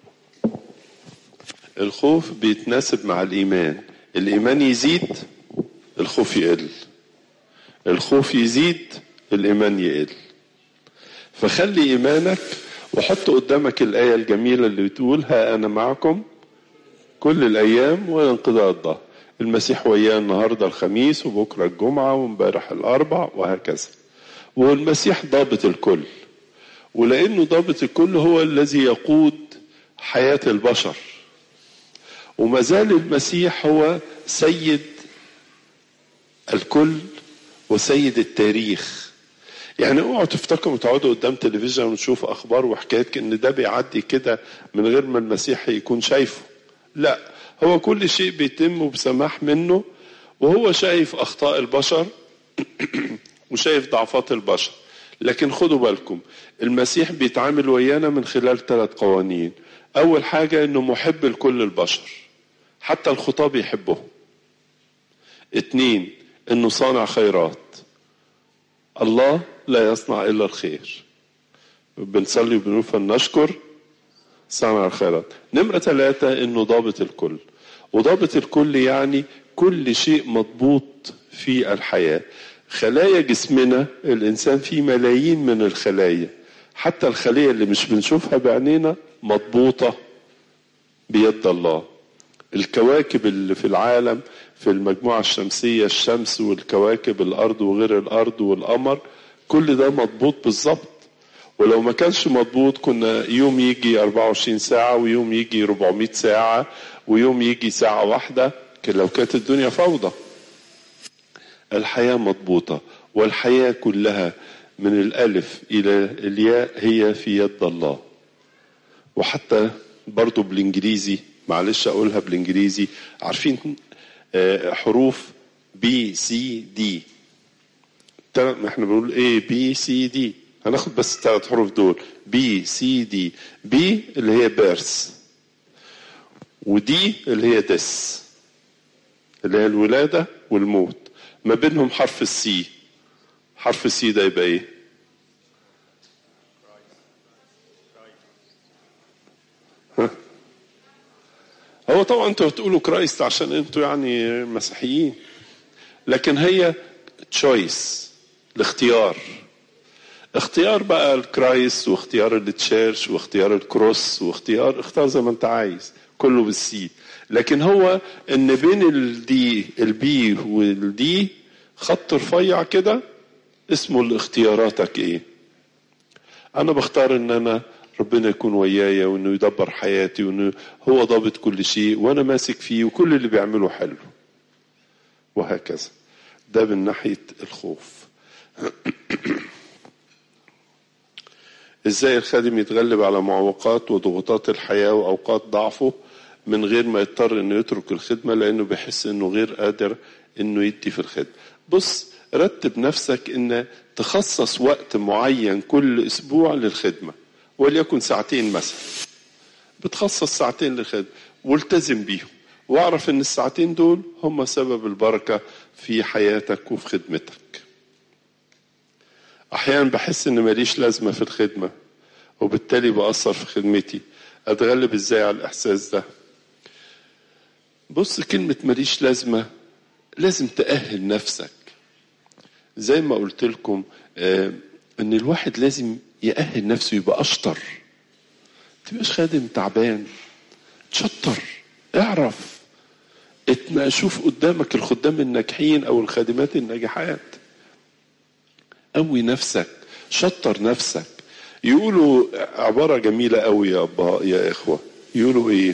الخوف بيتناسب مع الايمان الايمان يزيد الخوف يقل الخوف يزيد الايمان يقل فخلي ايمانك وحط قدامك الايه الجميله اللي بتقول ها انا معكم كل الايام ولا انقضاء الظهر المسيح وياه النهارده الخميس وبكره الجمعه وامبارح الاربع وهكذا والمسيح ضابط الكل ولانه ضابط الكل هو الذي يقود حياه البشر وما زال المسيح هو سيد الكل وسيد التاريخ يعني اوعوا تفتكروا تقعدوا قدام تلفزيون وتشوفوا اخبار وحكايات ان ده بيعدي كده من غير ما المسيح يكون شايفه لا هو كل شيء بيتم بسماح منه وهو شايف اخطاء البشر وشايف ضعفات البشر لكن خدوا بالكم المسيح بيتعامل ويانا من خلال ثلاث قوانين اول حاجه انه محب لكل البشر حتى الخطاه بيحبهم اتنين انه صانع خيرات الله لا يصنع الا الخير بنصلي وبنقول فلنشكر صانع الخيرات نمرة ثلاثة انه ضابط الكل وضابط الكل يعني كل شيء مضبوط في الحياة خلايا جسمنا الانسان فيه ملايين من الخلايا حتى الخلية اللي مش بنشوفها بعينينا مضبوطة بيد الله الكواكب اللي في العالم في المجموعة الشمسية الشمس والكواكب الأرض وغير الأرض والقمر كل ده مضبوط بالظبط ولو ما كانش مضبوط كنا يوم يجي 24 ساعة ويوم يجي 400 ساعة ويوم يجي ساعة واحدة لو كانت الدنيا فوضى الحياة مضبوطة والحياة كلها من الألف إلى الياء هي في يد الله وحتى برضو بالإنجليزي معلش أقولها بالإنجليزي عارفين حروف بي سي دي احنا بنقول ايه بي سي دي هناخد بس الثلاث حروف دول بي سي دي بي اللي هي بيرس ودي اللي هي دس اللي هي الولادة والموت ما بينهم حرف السي حرف السي ده يبقى ايه ها؟ هو طبعا انتوا بتقولوا كرايست عشان انتوا يعني مسيحيين لكن هي تشويس الاختيار اختيار بقى الكرايست واختيار التشيرش واختيار الكروس واختيار اختار زي ما انت عايز كله بالسي لكن هو ان بين الدي البي والدي خط رفيع كده اسمه الاختياراتك ايه انا بختار ان انا ربنا يكون ويايا وانه يدبر حياتي وانه هو ضابط كل شيء وانا ماسك فيه وكل اللي بيعمله حلو وهكذا ده من ناحيه الخوف ازاي الخادم يتغلب على معوقات وضغوطات الحياه واوقات ضعفه من غير ما يضطر انه يترك الخدمه لانه بيحس انه غير قادر انه يدي في الخدمه بص رتب نفسك ان تخصص وقت معين كل اسبوع للخدمه وليكن ساعتين مثلا بتخصص ساعتين للخدمه والتزم بيهم واعرف ان الساعتين دول هم سبب البركه في حياتك وفي خدمتك احيانا بحس ان ماليش لازمه في الخدمه وبالتالي باثر في خدمتي اتغلب ازاي على الاحساس ده بص كلمه ماليش لازمه لازم تاهل نفسك زي ما قلت لكم آه ان الواحد لازم يأهل نفسه يبقى أشطر تبقاش خادم تعبان تشطر اعرف شوف قدامك الخدام الناجحين او الخادمات الناجحات قوي نفسك شطر نفسك يقولوا عبارة جميلة قوي يا أبا يا إخوة يقولوا إيه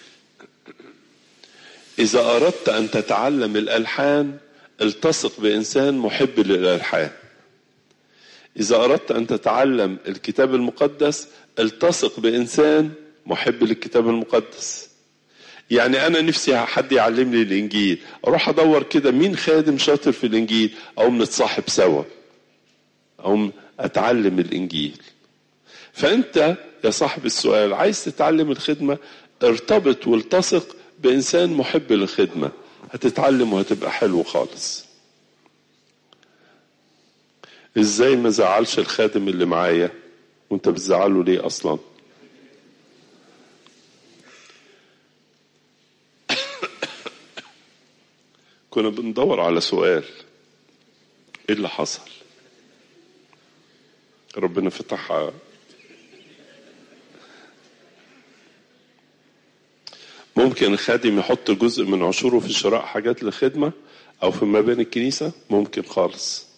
إذا أردت أن تتعلم الألحان التصق بإنسان محب للألحان إذا أردت أن تتعلم الكتاب المقدس التصق بإنسان محب للكتاب المقدس يعني أنا نفسي حد يعلمني الإنجيل أروح أدور كده مين خادم شاطر في الإنجيل أو نتصاحب سوا أو أتعلم الإنجيل فأنت يا صاحب السؤال عايز تتعلم الخدمة ارتبط والتصق بإنسان محب للخدمة هتتعلم وهتبقى حلو خالص ازاي ما زعلش الخادم اللي معايا وانت بتزعله ليه اصلا كنا بندور على سؤال ايه اللي حصل ربنا فتحها ممكن الخادم يحط جزء من عشوره في شراء حاجات للخدمة أو في مباني الكنيسة ممكن خالص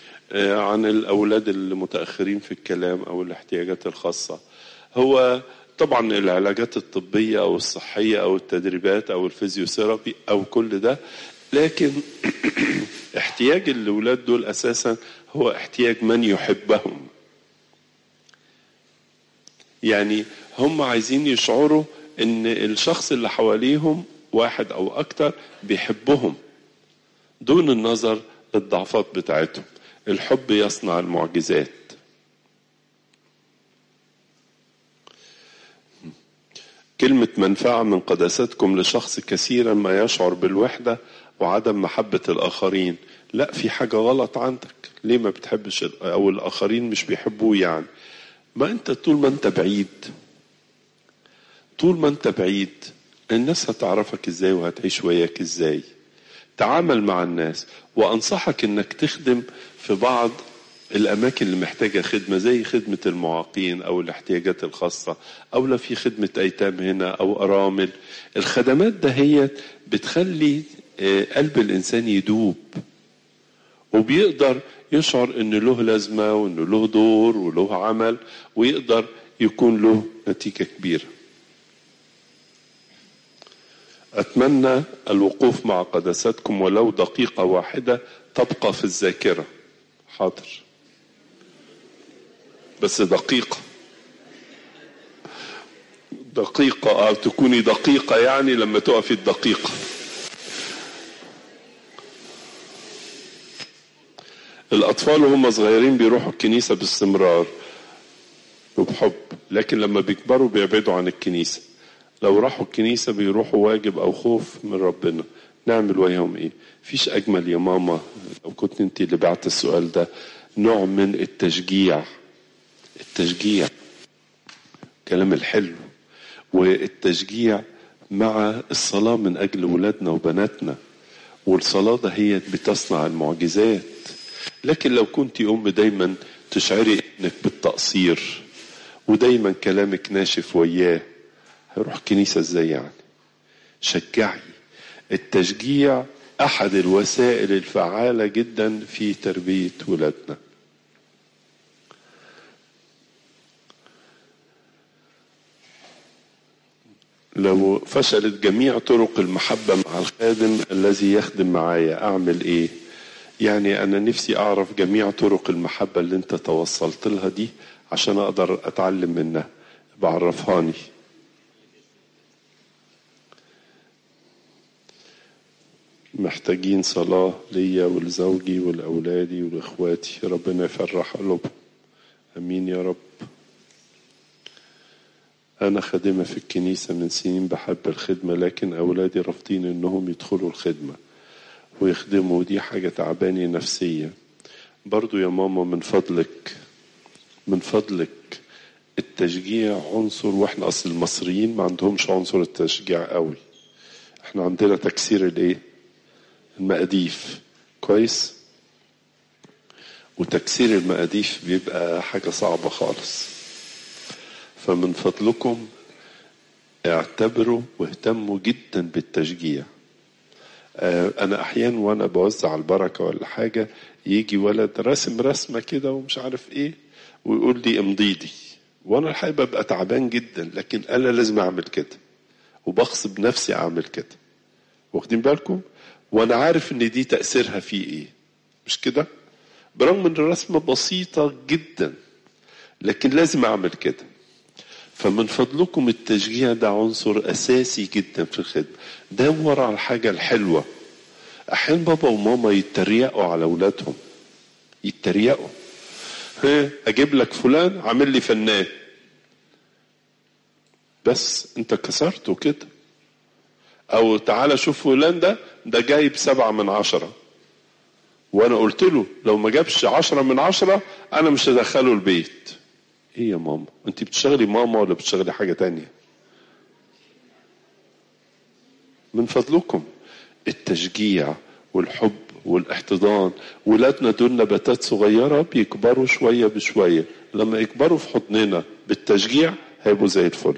عن الأولاد المتأخرين في الكلام أو الاحتياجات الخاصة هو طبعا العلاجات الطبية أو الصحية أو التدريبات أو الفيزيوثيرابي أو كل ده لكن احتياج الأولاد دول أساسا هو احتياج من يحبهم يعني هم عايزين يشعروا ان الشخص اللي حواليهم واحد او اكتر بيحبهم دون النظر للضعفات بتاعتهم الحب يصنع المعجزات كلمة منفعة من قداستكم لشخص كثيرا ما يشعر بالوحدة وعدم محبة الآخرين لا في حاجة غلط عندك ليه ما بتحبش أو الآخرين مش بيحبوه يعني ما أنت طول ما أنت بعيد طول ما أنت بعيد الناس هتعرفك إزاي وهتعيش وياك إزاي تعامل مع الناس وأنصحك إنك تخدم في بعض الأماكن اللي محتاجة خدمة زي خدمة المعاقين أو الاحتياجات الخاصة أو لا في خدمة أيتام هنا أو أرامل الخدمات دهيت بتخلي قلب الإنسان يدوب وبيقدر يشعر إن له لازمة وإنه له دور وله عمل ويقدر يكون له نتيجة كبيرة أتمنى الوقوف مع قداستكم ولو دقيقة واحدة تبقى في الذاكرة حاضر بس دقيقة دقيقة أو تكوني دقيقة يعني لما تقفي الدقيقة الأطفال وهم صغيرين بيروحوا الكنيسة باستمرار وبحب لكن لما بيكبروا بيبعدوا عن الكنيسة لو راحوا الكنيسة بيروحوا واجب أو خوف من ربنا نعمل وياهم إيه فيش أجمل يا ماما لو كنت أنت اللي بعت السؤال ده نوع من التشجيع التشجيع كلام الحلو والتشجيع مع الصلاة من أجل ولادنا وبناتنا والصلاة ده هي بتصنع المعجزات لكن لو كنت أم دايما تشعري ابنك بالتقصير ودايما كلامك ناشف وياه هيروح كنيسة ازاي يعني شجعي التشجيع أحد الوسائل الفعالة جدا في تربية ولادنا لو فشلت جميع طرق المحبة مع الخادم الذي يخدم معايا أعمل إيه؟ يعني أنا نفسي أعرف جميع طرق المحبة اللي أنت توصلت لها دي عشان أقدر أتعلم منها بعرفهاني محتاجين صلاة ليا ولزوجي ولأولادي ولإخواتي ربنا يفرح قلوبهم أمين يا رب أنا خادمة في الكنيسة من سنين بحب الخدمة لكن أولادي رافضين إنهم يدخلوا الخدمة ويخدموا دي حاجة تعباني نفسيا برضو يا ماما من فضلك من فضلك التشجيع عنصر واحنا اصل المصريين ما عندهمش عنصر التشجيع قوي احنا عندنا تكسير الايه المقاديف كويس وتكسير المقاديف بيبقى حاجة صعبة خالص فمن فضلكم اعتبروا واهتموا جدا بالتشجيع انا احيانا وانا بوزع البركه ولا حاجه يجي ولد راسم رسمه كده ومش عارف ايه ويقول لي امضي لي وانا الحقيقه ببقى تعبان جدا لكن انا لازم اعمل كده وبغصب نفسي اعمل كده واخدين بالكم وانا عارف ان دي تاثيرها في ايه مش كده برغم ان الرسمه بسيطه جدا لكن لازم اعمل كده فمن فضلكم التشجيع ده عنصر اساسي جدا في الخدمه دور على الحاجه الحلوه احيانا بابا وماما يتريقوا على اولادهم يتريقوا ها اجيب لك فلان عامل لي فنان بس انت كسرته كده او تعالى شوف فلان ده ده جايب سبعة من عشرة وانا قلت له لو ما جابش عشرة من عشرة انا مش هدخله البيت ايه يا ماما انت بتشتغلي ماما ولا بتشتغلي حاجة تانية من فضلكم التشجيع والحب والاحتضان ولادنا دول نباتات صغيرة بيكبروا شوية بشوية لما يكبروا في حضننا بالتشجيع هيبقوا زي الفل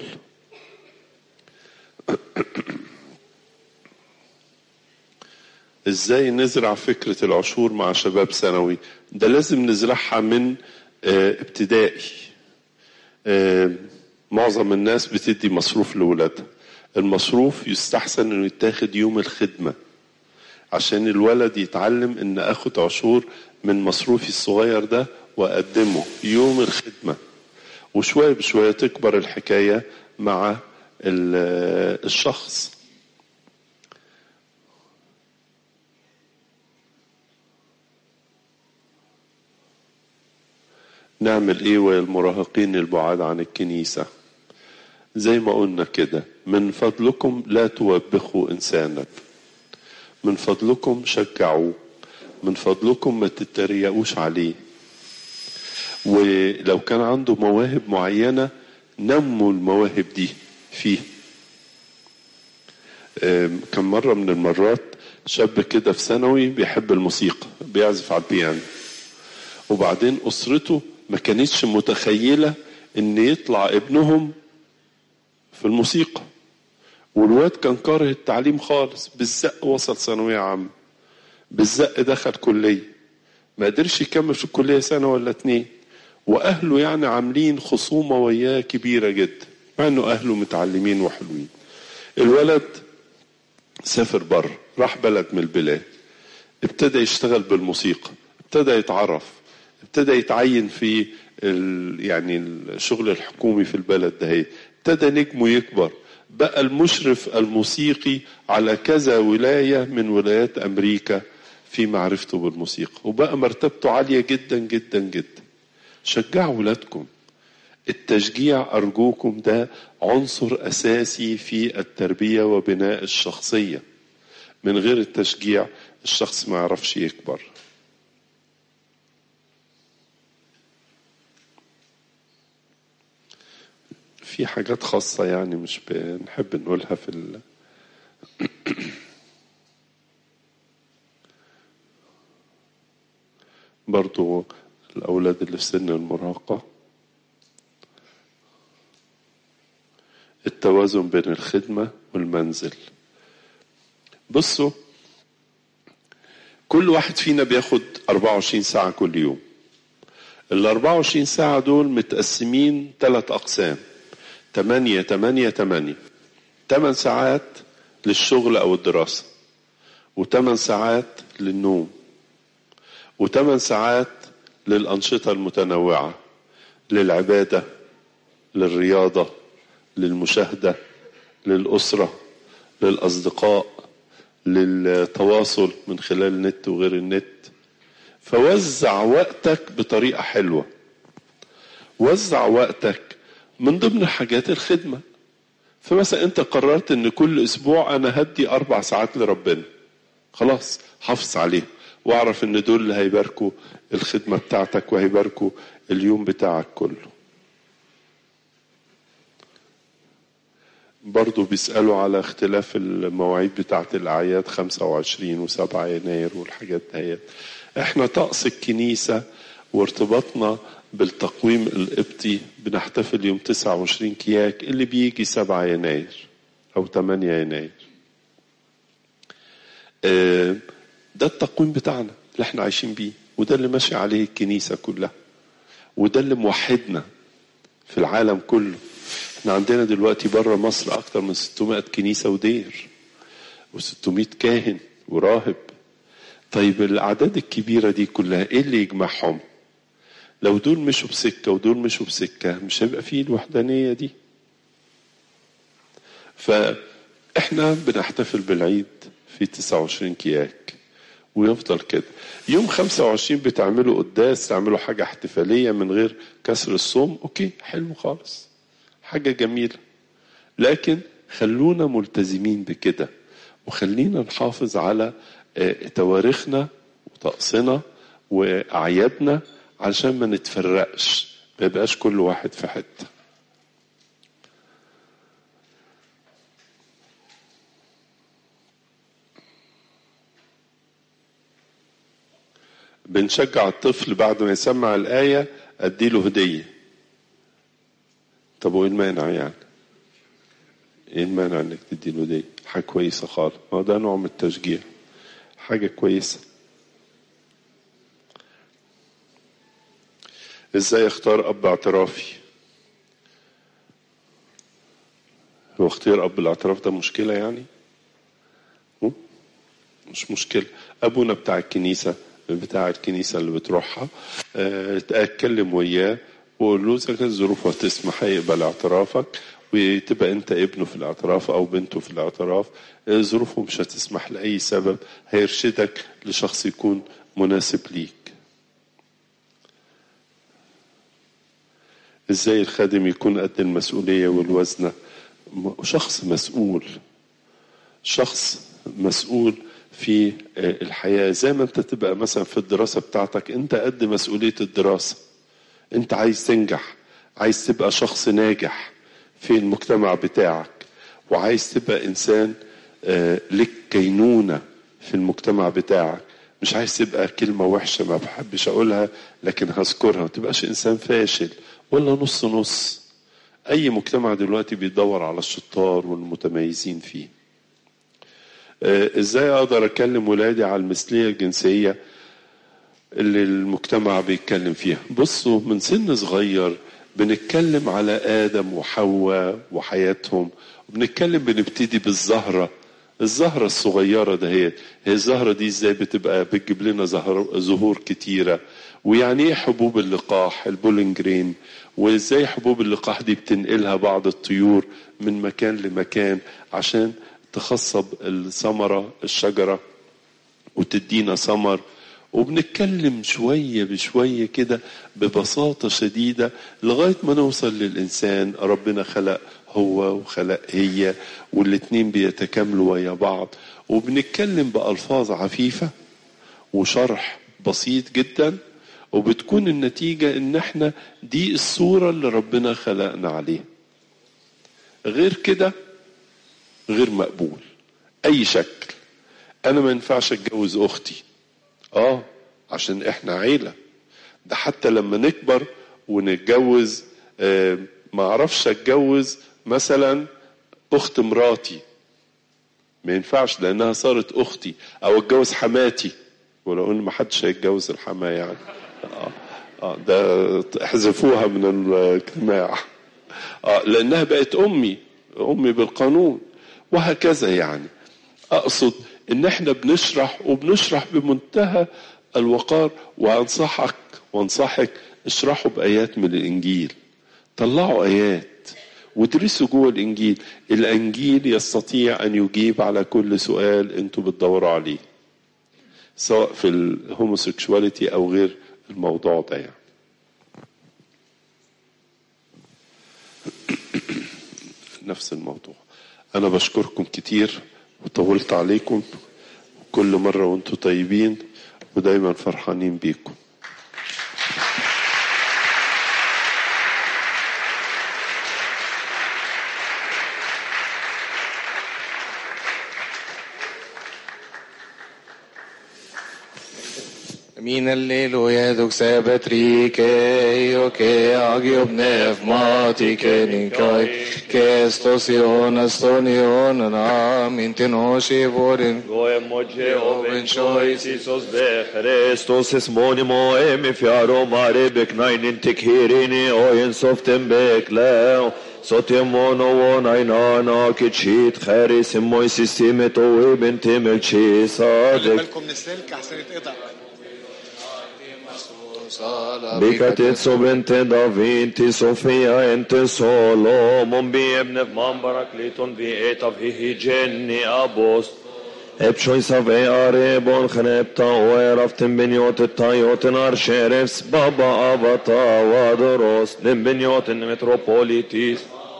ازاي نزرع فكرة العشور مع شباب ثانوي ده لازم نزرعها من اه ابتدائي اه معظم الناس بتدي مصروف لولادها المصروف يستحسن انه يتاخد يوم الخدمة عشان الولد يتعلم ان اخد عشور من مصروفي الصغير ده واقدمه يوم الخدمة وشوية بشوية تكبر الحكاية مع ال- الشخص نعمل ايه والمراهقين البعاد عن الكنيسة زي ما قلنا كده من فضلكم لا توبخوا انسانا من فضلكم شجعوه من فضلكم ما تتريقوش عليه ولو كان عنده مواهب معينة نموا المواهب دي فيه آم، كان مرة من المرات شاب كده في ثانوي بيحب الموسيقى بيعزف على البيانو وبعدين أسرته ما كانتش متخيلة إن يطلع ابنهم في الموسيقى والواد كان كاره التعليم خالص بالزق وصل ثانوية عامة بالزق دخل كلية ما قدرش يكمل في الكلية سنة ولا اتنين وأهله يعني عاملين خصومة وياه كبيرة جدا مع إنه أهله متعلمين وحلوين الولد سافر بره راح بلد من البلاد ابتدى يشتغل بالموسيقى ابتدى يتعرف ابتدى يتعين في ال يعني الشغل الحكومي في البلد ده ابتدى نجمه يكبر بقى المشرف الموسيقي على كذا ولاية من ولايات أمريكا في معرفته بالموسيقى وبقى مرتبته عالية جدا جدا جدا شجعوا ولادكم التشجيع أرجوكم ده عنصر أساسي في التربية وبناء الشخصية من غير التشجيع الشخص ما يعرفش يكبر في حاجات خاصة يعني مش بنحب نقولها في ال... برضو الأولاد اللي في سن المراهقة التوازن بين الخدمة والمنزل بصوا كل واحد فينا بياخد 24 ساعة كل يوم ال 24 ساعة دول متقسمين ثلاث أقسام 8 8 8 8 ساعات للشغل أو الدراسة و8 ساعات للنوم و8 ساعات للأنشطة المتنوعة للعبادة للرياضة للمشاهدة للأسرة للأصدقاء للتواصل من خلال النت وغير النت فوزع وقتك بطريقة حلوة وزع وقتك من ضمن حاجات الخدمة فمثلا انت قررت ان كل اسبوع انا هدي اربع ساعات لربنا خلاص حافظ عليه واعرف ان دول اللي هيباركوا الخدمة بتاعتك وهيباركوا اليوم بتاعك كله برضو بيسألوا على اختلاف المواعيد بتاعة الأعياد 25 و7 يناير والحاجات دهيت احنا طقس الكنيسة وارتباطنا بالتقويم القبطي بنحتفل يوم 29 كياك اللي بيجي 7 يناير أو 8 يناير اه ده التقويم بتاعنا اللي احنا عايشين بيه وده اللي ماشي عليه الكنيسة كلها وده اللي موحدنا في العالم كله احنا عندنا دلوقتي بره مصر اكتر من 600 كنيسة ودير و600 كاهن وراهب طيب الاعداد الكبيرة دي كلها ايه اللي يجمعهم لو دول مشوا بسكة ودول مشوا بسكة مش هيبقى فيه الوحدانية دي فاحنا بنحتفل بالعيد في 29 كياك ويفضل كده يوم 25 بتعملوا قداس تعملوا حاجة احتفالية من غير كسر الصوم اوكي حلو خالص حاجة جميلة لكن خلونا ملتزمين بكده وخلينا نحافظ على تواريخنا وطقسنا وأعيادنا علشان ما نتفرقش ما يبقاش كل واحد في حتة بنشجع الطفل بعد ما يسمع الآية أديله هدية طب وايه المانع يعني؟ ايه المانع انك تدي له دي؟ حاجة كويسة خالص، ما هو ده نوع من التشجيع. حاجة كويسة. ازاي اختار اب اعترافي؟ واختيار اب الاعتراف ده مشكله يعني م? مش مشكله ابونا بتاع الكنيسه بتاع الكنيسه اللي بتروحها آه، اتكلم وياه وقول له اذا كانت ظروفه هتسمح هيقبل اعترافك وتبقى انت ابنه في الاعتراف او بنته في الاعتراف آه، ظروفه مش هتسمح لاي سبب هيرشدك لشخص يكون مناسب ليك ازاي الخادم يكون قد المسؤوليه والوزنه م- شخص مسؤول شخص مسؤول في آه، الحياه زي ما انت تبقى مثلا في الدراسه بتاعتك انت قد مسؤوليه الدراسه انت عايز تنجح عايز تبقى شخص ناجح في المجتمع بتاعك وعايز تبقى انسان آه، لك كينونه في المجتمع بتاعك مش عايز تبقى كلمة وحشة ما بحبش أقولها لكن هذكرها ما تبقاش إنسان فاشل ولا نص نص أي مجتمع دلوقتي بيدور على الشطار والمتميزين فيه آه، إزاي أقدر أكلم ولادي على المثلية الجنسية اللي المجتمع بيتكلم فيها بصوا من سن صغير بنتكلم على آدم وحواء وحياتهم وبنتكلم بنبتدي بالزهرة الزهرة الصغيرة دهيت هي الزهرة دي ازاي بتبقى بتجيب لنا زهر زهور كتيرة ويعني ايه حبوب اللقاح البولنجرين وازاي حبوب اللقاح دي بتنقلها بعض الطيور من مكان لمكان عشان تخصب الثمرة الشجرة وتدينا ثمر وبنتكلم شوية بشوية كده ببساطة شديدة لغاية ما نوصل للإنسان ربنا خلق هو وخلق هي والاتنين بيتكاملوا ويا بعض وبنتكلم بألفاظ عفيفة وشرح بسيط جدا وبتكون النتيجة ان احنا دي الصورة اللي ربنا خلقنا عليها غير كده غير مقبول اي شكل انا ما ينفعش اتجوز اختي اه عشان احنا عيلة ده حتى لما نكبر ونتجوز آه ما اعرفش اتجوز مثلا اخت مراتي ما ينفعش لانها صارت اختي او اتجوز حماتي ولو ان ما حدش هيتجوز الحما يعني آه. آه ده احذفوها من الاجتماع آه لانها بقت امي امي بالقانون وهكذا يعني اقصد ان احنا بنشرح وبنشرح بمنتهى الوقار وانصحك وانصحك اشرحوا بايات من الانجيل طلعوا ايات وادرسوا جوه الانجيل الانجيل يستطيع ان يجيب على كل سؤال انتوا بتدوروا عليه سواء في الهوموسيكشواليتي او غير الموضوع ده يعني نفس الموضوع انا بشكركم كتير وطولت عليكم كل مرة وانتم طيبين ودايما فرحانين بيكم Min alleluia duk sebet rike, och agio pneumatike nikai, kestos ionas ton ionan, amin tenoshi vorin, Goemoje oven chois Isos be Christos es monimo emi fiaro mare beknainin tikhirini oyen soften bekleo Sotem mono won ainana kitchit خارس موي سيستيمت او ابن تمل شي صادق بالكم من السلك احسن يتقطع بكتت سوبنت دافين تي صوفيا انت سولومون بي ابن فمان براكليتون بي ايتا فيه جني ابوس ابشوي سافي اريبون خنبتا ويرفتن بنيوت التايوتن ارشيرفس بابا ابطا ودروس نمبنيوتن متروبوليتيس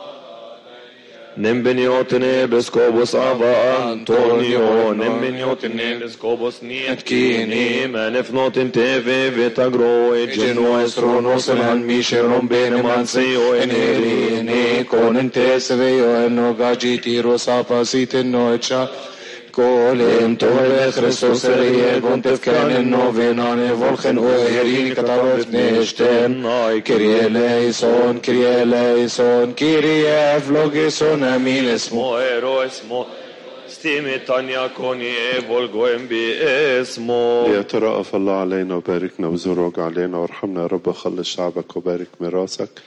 نمبنيوتن بسكوبوس ابا انطونيو نمبنيوتن بسكوبوس نيتكيني منفنوتن تيفي فيتاغرو جنو استرونوس الهنميشيرون بين مانسيو انيريني كوننتس فيو انو غاجيتيرو سافاسيت انو اتشا كولين تولي خريستوس ريه كنت كان النوفيناني فولخن ويرين كتابت نشتن كريه ليسون كريه ليسون كريه فلوجيسون امين اسمه اسمه ايرو اسمه ستيمي تانيا كوني فولغوين باسمه ليترأف الله علينا وباركنا وزرق علينا وارحمنا يا رب خلص شعبك وبارك ميراثك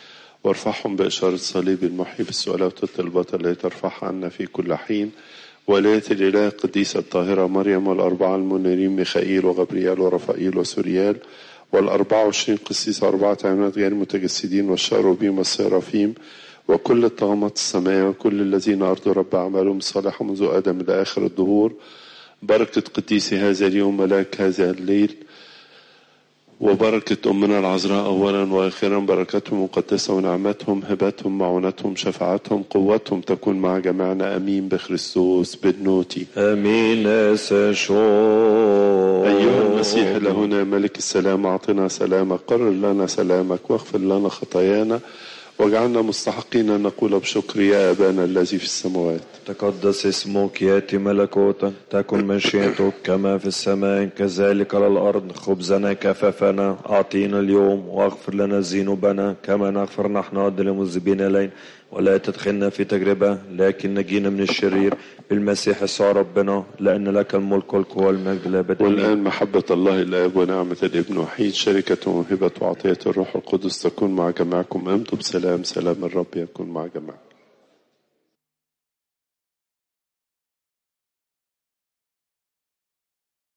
وارفعهم بإشارة صليب المحيي بالسؤالات والطلبات التي ترفعها عنا في كل حين ولاية الإله القديسة الطاهرة مريم والأربعة المنيرين ميخائيل وغبريال ورفائيل وسوريال والأربعة وعشرين قسيس أربعة عينات غير متجسدين والشاروبيم والسرافيم وكل الطغمات السماء وكل الذين أرضوا رب أعمالهم الصالحة منذ آدم إلى آخر الدهور بركة قديس هذا اليوم ملاك هذا الليل وبركة أمنا العذراء أولا وآخرا بركتهم مقدسة ونعمتهم هبتهم معونتهم شفاعتهم قوتهم تكون مع جميعنا أمين بخريستوس بالنوتي امين اسشو أيها المسيح لهنا ملك السلام أعطنا سلامك قرر لنا سلامك واغفر لنا خطايانا واجعلنا مستحقين أن نقول بشكر يا أبانا الذي في السماوات تقدس اسمك ياتي ملكوتك تكن مشيئتك كما في السماء كذلك على الارض خبزنا كفافنا اعطينا اليوم واغفر لنا ذنوبنا كما نغفر نحن أيضا للمذنبين الينا ولا تدخلنا في تجربه لكن نجينا من الشرير بالمسيح يسوع ربنا لان لك الملك والقوه والمجد الابدي والآن محبة الله الآب ونعمة الابن وحيد شركة وموهبة وعطية الروح القدس تكون مع جميعكم أمتم بسلام سلام الرب يكون مع جميعكم